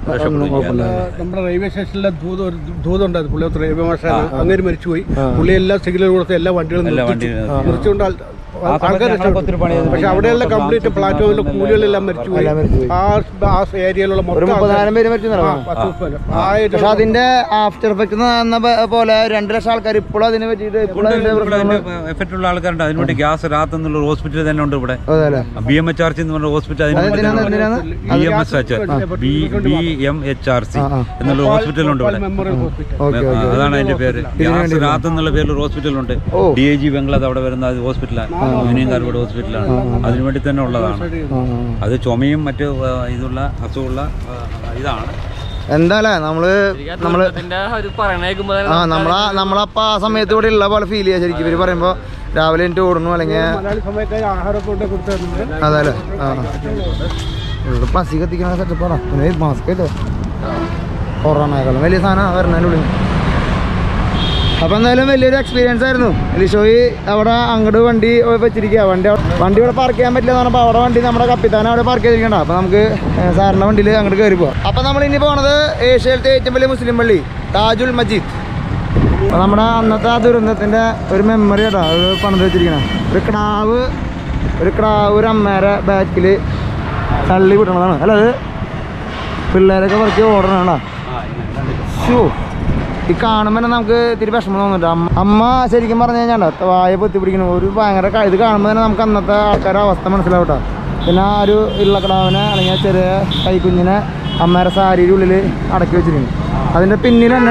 രക്ഷപ്പെടുകയും ചെയ്യാം നമ്മുടെ റെയിൽവേ സ്റ്റേഷനിലെ ദൂത് ഒരു ദൂതുണ്ടായിരുന്നു പുള്ളി റെയിൽവേ മാഷാണ് അങ്ങനെ മരിച്ചുപോയി പുള്ളി എല്ലാ സിഗ്നൽ കൊടുത്ത് എല്ലാ വണ്ടികളും എല്ലാ നിർത്തിച്ചു. വണ്ടികളും നിർത്തി. നിർത്തിക്കൊണ്ട് ആൾ- ആ സമയത്ത് ആൾക്കാർ ഞങ്ങൾക്ക് ഒത്തിരി പണി ചെയ്തു. പക്ഷെ അവിടെയുള്ള കംപ്ലീറ്റ് പ്ലാറ്റ്ഫോമിലെ കൂലികളെല്ലാം മരിച്ചുപോയി എല്ലാം മരിച്ചുപോയി. ആ ആ ഏരിയയിലുള്ള ഒരു മൊത്തം മുപ്പതിനായിരം പേര് മരിച്ചു ആ, നടക്കണം പത്ത് മുപ്പത്. ആ ഏരിയ- പക്ഷെ അതിന്റെ ആഫ്റ്റർ എഫക്ട് എന്ന പ- പോലെ രണ്ട് ലക്ഷം ആൾക്കാർ ഇപ്പോഴും അതിനെ പറ്റിയിട്ട് ഇപ്പോഴും അതിന്റെ പ്രശ്നങ്ങൾ എഫക്റ്റ് ഉള്ള ആൾക്കാരുണ്ട് അതിനുവേണ്ടി ഗ്യാസ് രാത്ത് എന്നുള്ള ഹോസ്പിറ്റൽ തന്നെ ഉണ്ട് ഇവിടെ അതെ അല്ലേ B M H R C എന്ന് പറഞ്ഞ ഹോസ്പിറ്റൽ അതെന്തിനാണ് എന്തിനാണ് B M H B B M H R C ആ, ആ. എന്നുള്ള ഹോസ്പിറ്റൽ ഉണ്ട് ഇവിടെ മെമ്മോറിയൽ ഹോസ്പിറ്റൽ ഓക്കെ ആ, ഓക്കെ അതാണ് അതിന്റെ പേര് ഗ്യാസ് രാത്ത് എന്നുള്ള പേരിൽ ഒരു ഹോസ്പിറ്റലുണ്ട് ഓ. ഡി ഐ ജി ബംഗ്ലാദ് അവിടെ വരുന്ന അത് ഹോസ്പിറ്റലാണ് യൂണിയൻ കാർബോർഡ് ഹോസ്പിറ്റലാണ് അതിനുവേണ്ടി തന്നെ ഉള്ളതാണ് അത് ചുമയും മറ്റ് ആ, ഇതുള്ള അസുഖമുള്ള ആ, ഇതാണ് എന്താല്ലേ നമ്മള് നമ്മള് ഇതിന്റെ ഒരു പറയണേക്കുമ്പോ ആ നമ്മളാ നമ്മളപ്പ ആ സമയത്ത് ഇവിടെ ഉള്ള പോലെ ഫീൽ ചെയ്യാ ശരിക്കും ഇവര് പറയുമ്പോ രാവിലെ എനിക്ക് ഓടണു അല്ലെങ്കിൽ മലയാളി സമയത്ത് ആഹാരമൊക്കെ കൊണ്ട് കൊടുത്തിരുന്നത് അതല്ലേ ആ ഇവിടെ പസി കത്തിക്കണ സെറ്റപ്പാടാ പിന്നെ മാസ്ക് ഇല്ലേ കൊറോണക്കാളും വലിയ സാധനം വരണതിൻ്റെ ഉള്ളിൽ അപ്പൊ എന്തായാലും വലിയൊരു എക്സ്പീരിയൻസ് ആയിരുന്നു ലിഷോയി അവിടെ അങ്ങോട്ട് വണ്ടി വെച്ചിരിക്കുക വണ്ടി അവിടെ- വണ്ടി ഇവിടെ പാർക്ക് ചെയ്യാൻ പറ്റില്ല എന്ന് പറഞ്ഞപ്പോൾ അവിടെ വണ്ടി നമ്മുടെ കപ്പിത്താൻ അവിടെ പാർക്ക് ചെയ്തിരിക്കണ്ട അപ്പൊ നമുക്ക് ഏഹ്, സാറിന്റെ വണ്ടിയിൽ അങ്ങോട്ട് കയറി പോവാം അപ്പൊ നമ്മൾ ഇനി പോണത് ഏഷ്യയിലത്തെ ഏറ്റവും വലിയ മുസ്ലിം പള്ളി താജുൽ മജീദ് അപ്പൊ നമ്മുടെ അന്നത്തെ ആ ദുരന്തത്തിന്റെ ഒരു മെമ്മറി കേട്ടോ അത് പണിത് വെച്ചിരിക്കണ ഒരു ക്ടാവ് ഒരു ക്ടാവ് ഒരു അമ്മേരെ ബാക്കിൽ തള്ളി വിടണതാണ് അല്ല അത് പിള്ളേരൊക്കെ കുറച്ച് ഓടണാണോ ഷൂ ഈ കാണുമ്പോൾ തന്നെ നമുക്ക് ഇത്തിരി വിഷമം തോന്നുന്നുണ്ട് അമ്മ അമ്മ ശരിക്കും പറഞ്ഞു കഴിഞ്ഞാൽ വായ പൊത്തി പിടിക്കണം ഒരു ഭയങ്കര ക- ഇത് കാണുമ്പോൾ തന്നെ നമുക്ക് അന്നത്തെ ആൾക്കാരുടെ അവസ്ഥ മനസ്സിലാവും കേട്ടോ പിന്നെ ആ ഒരു ഇള്ളക്കിടാവിനെ അല്ലെങ്കിൽ ആ ചെറിയ കൈക്കുഞ്ഞിനെ അമ്മേരെ സാരിയുടെ ഉള്ളിൽ അടക്കി വെച്ചിരിക്കുന്നു അതിൻ്റെ പിന്നിൽ തന്നെ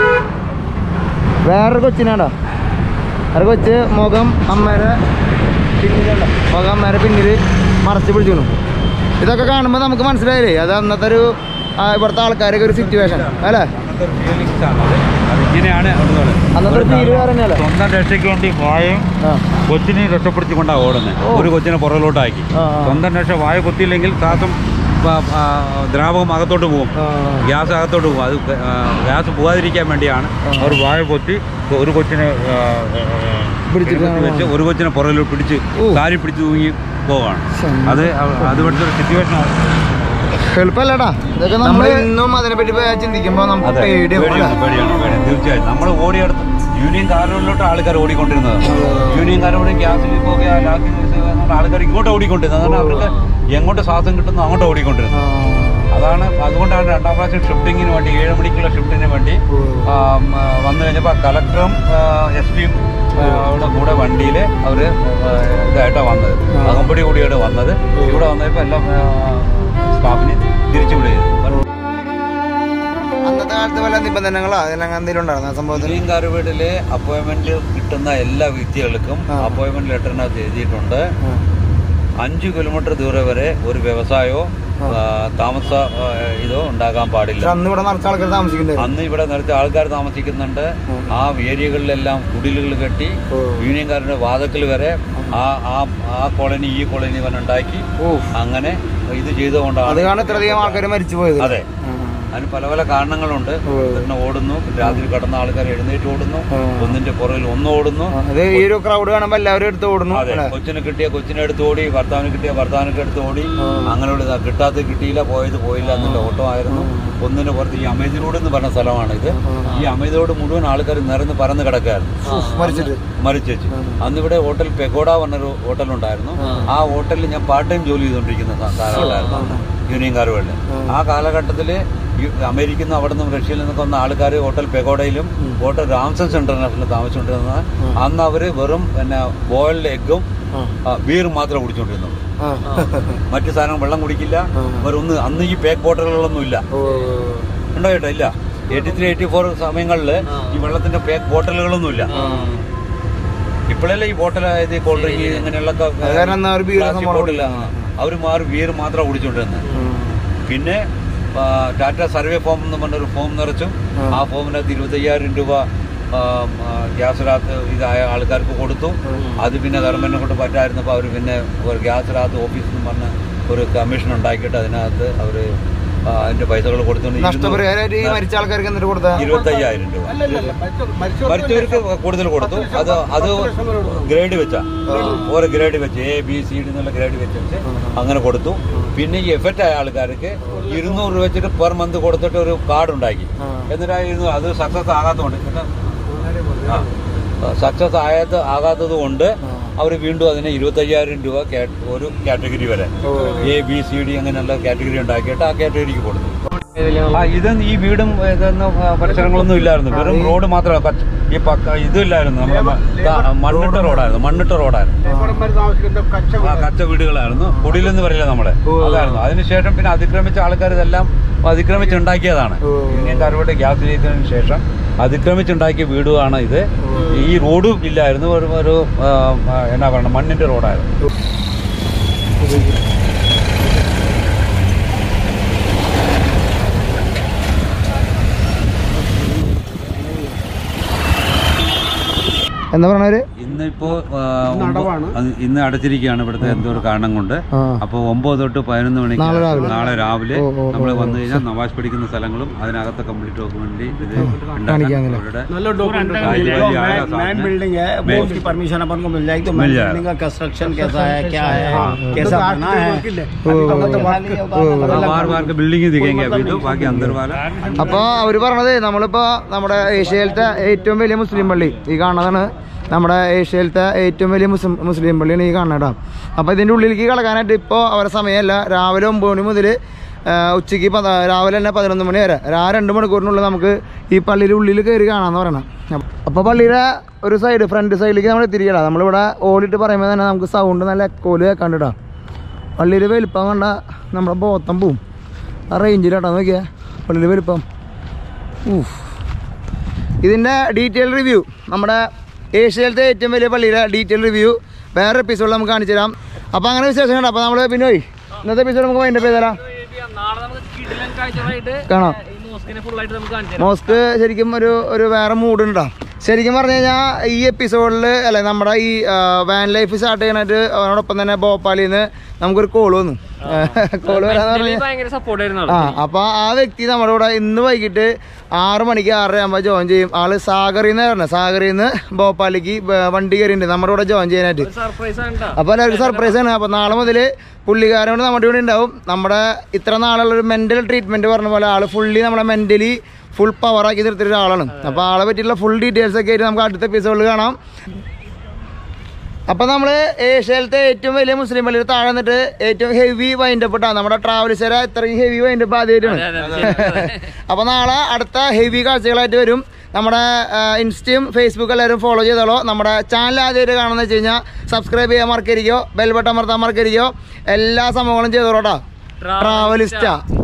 വേറൊരു കൊച്ചിനാടാ വേറെ കൊച്ച് മുഖം അമ്മേരെ പിന്നിലല്ല മുഖം അമ്മേരെ പിന്നിൽ മറച്ച് പിടിച്ചു ഇതൊക്കെ കാണുമ്പോൾ നമുക്ക് മനസ്സിലായില്ലേ അത് അന്നത്തെ ഒരു ആ, ഇവിടുത്തെ ആൾക്കാരൊക്കെ ഒരു സിറ്റുവേഷൻ അല്ലേ അങ്ങനത്തെ ഒരു feelings ആണ് അത്. അത് ഇങ്ങനെയാണ് അവിടുന്ന് അന്നത്തെ ഒരു ഫീല് വേറെ തന്നെയല്ലേ സ്വന്തം രക്ഷയ്ക്ക് വേണ്ടി വായും ആ കൊച്ചിനെ രക്ഷപ്പെടുത്തിക്കൊണ്ടാണ് ഓടുന്നത് ഒരു കൊച്ചിനെ പുറകിലോട്ടാക്കി ആ, ആ. സ്വന്തം രക്ഷ വായ കുത്തിയില്ലെങ്കിൽ ശ്വാസം പ- ആ, ദ്രാവകം അകത്തോട്ട് പോകും ആ, ഗ്യാസ് അകത്തോട്ട് പോകും അത് ആ, ഗ്യാസ് പോകാതിരിക്കാൻ വേണ്ടിയാണ് അവർ വായ പൊത്തി ഒരു കൊച്ചിനെ ആ, പിടിച്ചിട്ട് എടുത്ത് വെച്ച് ഒരു കൊച്ചിനെ പുറകിലോട്ട് പിടിച്ച് ഓ. കാരി പിടിച്ച് തൂങ്ങി പോവാണ് അത് അവ- അത് ഇവിടുത്തെ ഒരു സിറ്റുവേഷൻ ആണ് എളുപ്പമല്ലടാ ഇതൊക്കെ നമ്മൾ ഇന്നും അതിനെപ്പറ്റി പോയി ചിന്തിക്കുമ്പോൾ നമുക്ക് അതെ പേടിയാവും അല്ലേ? പേടിയാണ് പേടിയാണ് പേടിയാണ് തീർച്ചയായും നമ്മൾ ഓടിയെടുത്ത് യൂണിയൻ കാറുകളിലോട്ട് ആൾക്കാർ ഓടിക്കൊണ്ടിരുന്നത് യൂണിയൻ കാരോട് ഗ്യാസിൽ പോകുക ലാക്കി ആൾക്കാർ ഇങ്ങോട്ട് ഓടിക്കൊണ്ടിരുന്നത് അതാണ് അവർക്ക് എങ്ങോട്ട് ശ്വാസം കിട്ടുന്നു അങ്ങോട്ട് ഓടിക്കൊണ്ടിരുന്നത് അതാണ് അതുകൊണ്ടാണ് രണ്ടാം പ്രാവശ്യം ഷിഫ്റ്റിങ്ങിന് വേണ്ടി ഏഴ് മണിക്കുള്ള ഷിഫ്റ്റിന് വേണ്ടി ആ, ഉം, ആ, വന്നു കഴിഞ്ഞപ്പോൾ കളക്ടറും എസ് പിയും അവിടെ കൂടെ വണ്ടിയിൽ അവർ ഇതായിട്ടാണ് വന്നത് അകമ്പടി കൂടിയാണ് വന്നത് ഇവിടെ വന്നപ്പോൾ എല്ലാം സ്റ്റാഫിനെ തിരിച്ചു വിടുകയും അന്നത്തെ കാലത്ത് വല്ല നിബന്ധനകളോ അതിലെങ്ങനെ എന്തെങ്കിലും ഉണ്ടായിരുന്നു ആ സംഭവത്തിൽ ഗ്രീൻ കാർബേഡിലെ അപ്പോയിന്റ്മെന്റ് കിട്ടുന്ന എല്ലാ വ്യക്തികൾക്കും അപ്പോയിന്റ്മെന്റ് ലെറ്ററിനകത്ത് എഴുതിയിട്ടുണ്ട് അഞ്ചു കിലോമീറ്റർ ദൂരെ വരെ ഒരു വ്യവസായമോ ആ, താമസ ആ, ഇതോ ഉണ്ടാകാൻ പാടില്ല പക്ഷെ അന്ന് ഇവിടെ നിറച്ച ആൾക്കാർ താമസിക്കുന്നുണ്ടായിരുന്നു അന്ന് ഇവിടെ നേരത്തെ ആൾക്കാർ താമസിക്കുന്നുണ്ട് ആ ഏരിയകളിലെല്ലാം കുടിലുകൾ കെട്ടി യൂണിയൻകാരുടെ വാതക്കൽ വരെ ആ ആ ആ കോളനി ഈ കോളനി വരെ ഉണ്ടാക്കി അങ്ങനെ ഇത് അത് ചെയ്തുകൊണ്ടാണ് കാരണം ഇത്രയധികം ആൾക്കാർ മരിച്ചു പോയത് അതെ അതിന് പല പല കാരണങ്ങളുണ്ട് പിന്നെ ഓടുന്നു രാത്രി കടന്ന ആൾക്കാർ എഴുന്നേറ്റ് ഓടുന്നു ഒന്നിന്റെ പുറകിൽ ഒന്ന് ഓടുന്നു അത് ഈ ഒരു ക്രൗഡ് കാണുമ്പോൾ എല്ലാവരും എടുത്ത് ഓടുന്നു അതെ അല്ലേ? കൊച്ചിനെ കിട്ടിയ കൊച്ചിനെ എടുത്ത് ഓടി ഭർത്താവിന് കിട്ടിയ ഭർത്താവിനൊക്കെ എടുത്ത് ഓടി അങ്ങനെയുള്ള കിട്ടാത്ത കിട്ടിയില്ല പോയത് പോയില്ല എന്നുള്ള ഓട്ടമായിരുന്നു ഒന്നിന് പുറത്ത് ഈ അമേദ് റോഡ് എന്ന് പറഞ്ഞ സ്ഥലമാണ് ഇത് ഈ അമേദ് റോഡ് മുഴുവൻ ആൾക്കാർ നിറഞ്ഞ് പറന്ന് കിടക്കായിരുന്നു മരിച്ചിട്ട് മരിച്ചു വെച്ചു അന്നിവിടെ ഹോട്ടൽ പെഗോഡ പറഞ്ഞൊരു ഹോട്ടൽ ഉണ്ടായിരുന്നു ആ ഹോട്ടലിൽ ഞാൻ പാർട്ട് ടൈം ജോലി ചെയ്തുകൊണ്ടിരിക്കുന്ന സ- കാലഘട്ടമായിരുന്നു യൂണിയൻ കാറുകളിൽ ആ കാലഘട്ടത്തിൽ അമേരിക്കയിൽ നിന്ന് അവിടെ നിന്നും റഷ്യയിൽ നിന്നൊക്കെ വന്ന ആൾക്കാർ ഹോട്ടൽ പെഗോഡയിലും ഹോട്ടൽ രാംസൺസ് ഇന്റർനാഷണൽ താമസിച്ചുകൊണ്ടിരുന്നത് അന്ന് അവർ വെറും പിന്നെ ബോയിൽഡ് എഗ്ഗും ബീർ മാത്രമേ കുടിച്ചുകൊണ്ടിരുന്നുള്ളൂ ആ. മറ്റു സാധനം വെള്ളം കുടിക്കില്ല വേറൊന്ന് അന്ന് ഈ പേക്ക് ബോട്ടലുകളൊന്നും ഇല്ല ഉണ്ടോ ചേട്ടാ ഇല്ല എയ്റ്റി ത്രീ എയ്റ്റി ഫോർ സമയങ്ങളിൽ ഈ വെള്ളത്തിന്റെ പേക്ക് ബോട്ടലുകളൊന്നും ഇല്ല ഇപ്പോഴല്ലേ ഈ ബോട്ടൽ അതായത് കോൾഡ് ഡ്രിങ്ക് ഇങ്ങനെയുള്ള അത് കാരണം എന്നാ ഒരു beer സംഭവം ബോട്ടില്ല അവർ മാറി ബിയർ മാത്രം കുടിച്ചോണ്ടിരുന്നത് പിന്നെ ആ, ടാറ്റ സർവേ ഫോം എന്ന് പറഞ്ഞൊരു ഫോം നിറച്ചു ആ ഫോമിനകത്ത് ഇരുപത്തയ്യായിരം രൂപ ആ, ആ, ഗ്യാസിനകത്ത് ഇതായ ആൾക്കാർക്ക് കൊടുത്തു അത് പിന്നെ ഗവൺമെന്റിനെ കൊണ്ട് പറ്റായിരുന്നപ്പോൾ അവർ പിന്നെ ഒരു ഗ്യാസിനകത്ത് ഓഫീസ് എന്ന് പറഞ്ഞ ഒരു കമ്മീഷൻ ഉണ്ടാക്കിയിട്ട് അതിനകത്ത് അവർ ആ, അതിന്റെ പൈസകൾ കൊടുത്തുകൊണ്ട് നഷ്ടപരിഹാരമായിട്ട് ഈ മരിച്ച ആൾക്കാർക്ക് എന്നിട്ട് കൊടുത്ത ഇരുപത്തയ്യായിരം രൂപ മരിച്ചവർക്ക് കൂടുതൽ കൊടുത്തു അത് അത് ഗ്രേഡ് വെച്ചാ ഓരോ ഗ്രേഡ് വെച്ച് എ ബി സി ഡി എന്നുള്ള ഗ്രേഡ് വെച്ച് വെച്ച് അങ്ങനെ കൊടുത്തു പിന്നെ ഈ എഫക്റ്റ് ആയ ആൾക്കാർക്ക് ഇരുന്നൂറ് രൂപ വെച്ചിട്ട് പെർ മന്ത് കൊടുത്തിട്ട് ഒരു കാർഡ് ഉണ്ടാക്കി എന്നിട്ടായിരുന്നു അത് സക്സസ് ആകാത്തതുകൊണ്ട് സക്സസ് ആയത് ആകാത്തത് കൊണ്ട് അവർ വീണ്ടും അതിനെ ഇരുപത്തയ്യായിരം രൂപ കാ- ഒരു കാറ്റഗറി വരെ എ ബി സി ഡി അങ്ങനെയുള്ള കാറ്റഗറി ഉണ്ടാക്കിയിട്ട് ആ കാറ്റഗറിക്ക് കൊടുത്തു ആ ഇത് ഈ വീടും ഇതൊന്നും ആ, പരിസരങ്ങളൊന്നും ഇല്ലായിരുന്നു വെറും റോഡ് മാത്രമേ കച്ച- ഈ പക്ക ഇതില്ലായിരുന്നു നമ്മുടെ മ- ത- മണ്ണിട്ട റോഡായിരുന്നു മണ്ണിട്ട റോഡായിരുന്നു ആ കച്ച വീടുകളായിരുന്നു കുടിലെന്ന് പറയില്ല നമ്മളെ അതായിരുന്നു അതിനുശേഷം പിന്നെ അതിക്രമിച്ച ആൾക്കാർ ഇതെല്ലാം അതിക്രമിച്ചുണ്ടാക്കിയതാണ് ഇന്ത്യൻ കാർബോട്ട് ഗ്യാസ് ലീക്കിന് ശേഷം അതിക്രമിച്ചുണ്ടാക്കിയ വീടുമാണ് ഇത് ഈ റോഡും ഇല്ലായിരുന്നു ഒരു ഒരു ആ, ആ, എന്നാ പറയുക മണ്ണിന്റെ റോഡായിരുന്നു എന്താ പറഞ്ഞവര് ഇന്നിപ്പോ ആ, ഒമ്പ- അത് ഇന്ന് അടച്ചിരിക്കുകയാണ് ഇവിടുത്തെ എന്തോ ഒരു കാരണം കൊണ്ട് ആ. അപ്പൊ ഒമ്പത് തൊട്ട് പതിനൊന്ന് മണിക്ക് നാളെ രാവിലെ. നാളെ രാവിലെ ഓ, ഓ, നമ്മൾ വന്നു കഴിഞ്ഞാൽ നവാസ് പഠിക്കുന്ന സ്ഥലങ്ങളും അതിനകത്തെ കംപ്ലീറ്റ് ഡോക്യുമെന്റ് ഇത് ഉണ്ടാക്കാൻ കാണിക്കാമല്ലേ? അവരുടെ നല്ല डॉक्यूमेंट राज्य वाली आया साथ मैन में। बिल्डिंग है वो Main- उसकी परमिशन अपन को मिल जाएगी तो मिल मैन जाएगा। बिल्डिंग का कंस्ट्रक्शन कैसा है क्या है कैसा बना है ഓ, अभी ഓ, तक तो ഓ. बात नहीं होता बार बार के बिल्डिंग ही दिखेंगे अभी तो बाकी अंदर वाला അപ്പൊ അവര് പറഞ്ഞത് നമ്മളിപ്പോ നമ്മുടെ ഏഷ്യയിലത്തെ ഏറ്റവും വലിയ മുസ്ലിം പള്ളി ഈ കാണുന്നതാണ് നമ്മുടെ ഏഷ്യയിലത്തെ ഏറ്റവും വലിയ മുസ്ലിം മുസ്ലിം പള്ളിയാണ് ഈ കാണുന്നത് കേട്ടോ അപ്പോൾ ഇതിൻ്റെ ഉള്ളിലേക്ക് കിടക്കാനായിട്ട് ഇപ്പോൾ അവരുടെ സമയമല്ല രാവിലെ ഒമ്പത് മണി മുതൽ ഉച്ചയ്ക്ക് പത- രാവിലെ തന്നെ പതിനൊന്ന് മണി വരെ ആ രണ്ട് മണിക്കൂറിനുള്ളിൽ നമുക്ക് ഈ പള്ളിയുടെ ഉള്ളിൽ കയറി കാണാമെന്ന് പറയണം അപ്പോൾ പള്ളിയുടെ ഒരു സൈഡ് ഫ്രണ്ട് സൈഡിലേക്ക് നമ്മൾ എത്തിരിക്കണം നമ്മളിവിടെ ഓടിട്ട് പറയുമ്പോൾ തന്നെ നമുക്ക് സൗണ്ട് നല്ല എക്കോല് കേൾക്കാണ്ട് കേട്ടോ പള്ളിയിൽ വലിപ്പം കണ്ട നമ്മുടെ ബോത്തം പോവും ആ റേഞ്ചിലാട്ടോ നോക്കിയേ പള്ളിയിൽ വലിപ്പം ഊഫ്. ഇതിൻ്റെ ഡീറ്റെയിൽ റിവ്യൂ നമ്മുടെ ഏഷ്യയിലത്തെ ഏറ്റവും വലിയ പള്ളിയുടെ ഡീറ്റെയിൽ റിവ്യൂ വേറെ എപ്പിസോഡിൽ നമുക്ക് കാണിച്ചു തരാം അപ്പോൾ അങ്ങനെ വിശേഷങ്ങളുണ്ട് അപ്പോൾ നമ്മൾ പിന്നെ പോയി ഇന്നത്തെ എപ്പിസോഡ് നമുക്ക് വൈൻഡപ്പ് ചെയ്ത് തരാം നാളെ നമുക്ക് കിടിലൻ കാഴ്ചകളായിട്ട് കാണാം ഈ മോസ്കിനെ full ആയിട്ട് നമുക്ക് കാണിച്ചു തരാം. മോസ്ക് ശരിക്കും ഒരു ഒരു വേറെ മൂഡ് ഉണ്ടോ ശരിക്കും പറഞ്ഞു കഴിഞ്ഞാൽ ഈ എപ്പിസോഡിൽ അല്ലെ നമ്മുടെ ഈ വാൻ ലൈഫ് സ്റ്റാർട്ട് ചെയ്യാനായിട്ട് അതിനോടൊപ്പം തന്നെ ഭോപ്പാലിൽ നിന്ന് നമുക്കൊരു കോൾ വന്നു കോൾ വരാന്ന് Mentally പറഞ്ഞാൽ ഭയങ്കര സപ്പോർട്ട് ആയിരുന്നു ആള്. ആ അപ്പൊ ആ വ്യക്തി നമ്മുടെ കൂടെ ഇന്ന് വൈകിട്ട് ആറ് മണിക്ക് ആറര ആകുമ്പോൾ ജോയിൻ ചെയ്യും ആള് സാഗറിൽ നിന്ന് പറഞ്ഞത് സാഗറിൽ നിന്ന് ഭോപ്പാലിലേക്ക് ബ- വണ്ടി കയറിയിട്ടുണ്ട് നമ്മുടെ കൂടെ ജോയിൻ ചെയ്യാനായിട്ട് ഒരു സർപ്രൈസ് ആണ് ട്ടോ. അപ്പോൾ എല്ലാവർക്കും സർപ്രൈസ് ആണ് അപ്പോൾ നാളെ മുതൽ പുള്ളിക്കാരനോട് നമ്മുടെ കൂടെ ഉണ്ടാവും നമ്മുടെ ഇത്ര നാളുള്ള ഒരു മെന്റൽ ട്രീറ്റ്മെന്റ് പറഞ്ഞ പോലെ ആള് ഫുള്ളി നമ്മളെ മെന്റലി ഫുൾ പവറാക്കി തീർത്തിട്ട് ഒരാളാണ് അപ്പോൾ ആളെ പറ്റിയുള്ള ഫുൾ ഡീറ്റെയിൽസ് ഒക്കെ ആയിട്ട് നമുക്ക് അടുത്ത എപ്പിസോഡിൽ കാണാം അപ്പൊ നമ്മള് ഏഷ്യയിലത്തെ ഏറ്റവും വലിയ മുസ്ലിം പള്ളിയിൽ താഴെ നിന്നിട്ട് ഏറ്റവും ഹെവി വൈൻഡപ്പ് ഇട്ടാ നമ്മുടെ ട്രാവൽസര ഇത്രയും ഹെവി വൈൻഡപ്പ് ആദ്യമായിട്ടാണ് അതെ, അതെ, ശരി, അതെ. അപ്പൊ നാളെ അടുത്ത ഹെവി കാഴ്ചകളായിട്ട് വരും നമ്മുടെ ഇൻസ്റ്റയും ഫേസ്ബുക്ക് എല്ലാവരും ഫോളോ ചെയ്തോളൂ നമ്മുടെ ചാനൽ ആദ്യമായിട്ട് കാണുന്ന വെച്ച് കഴിഞ്ഞാൽ സബ്സ്ക്രൈബ് ചെയ്യാൻ മറക്കരിക്കോ ബെൽ ബട്ടൺ അമർത്താൻ മറക്കരിക്കോ എല്ലാ സംഭവങ്ങളും ചെയ്തോളൂട്ടോ ട്രാവലിസ്റ്റ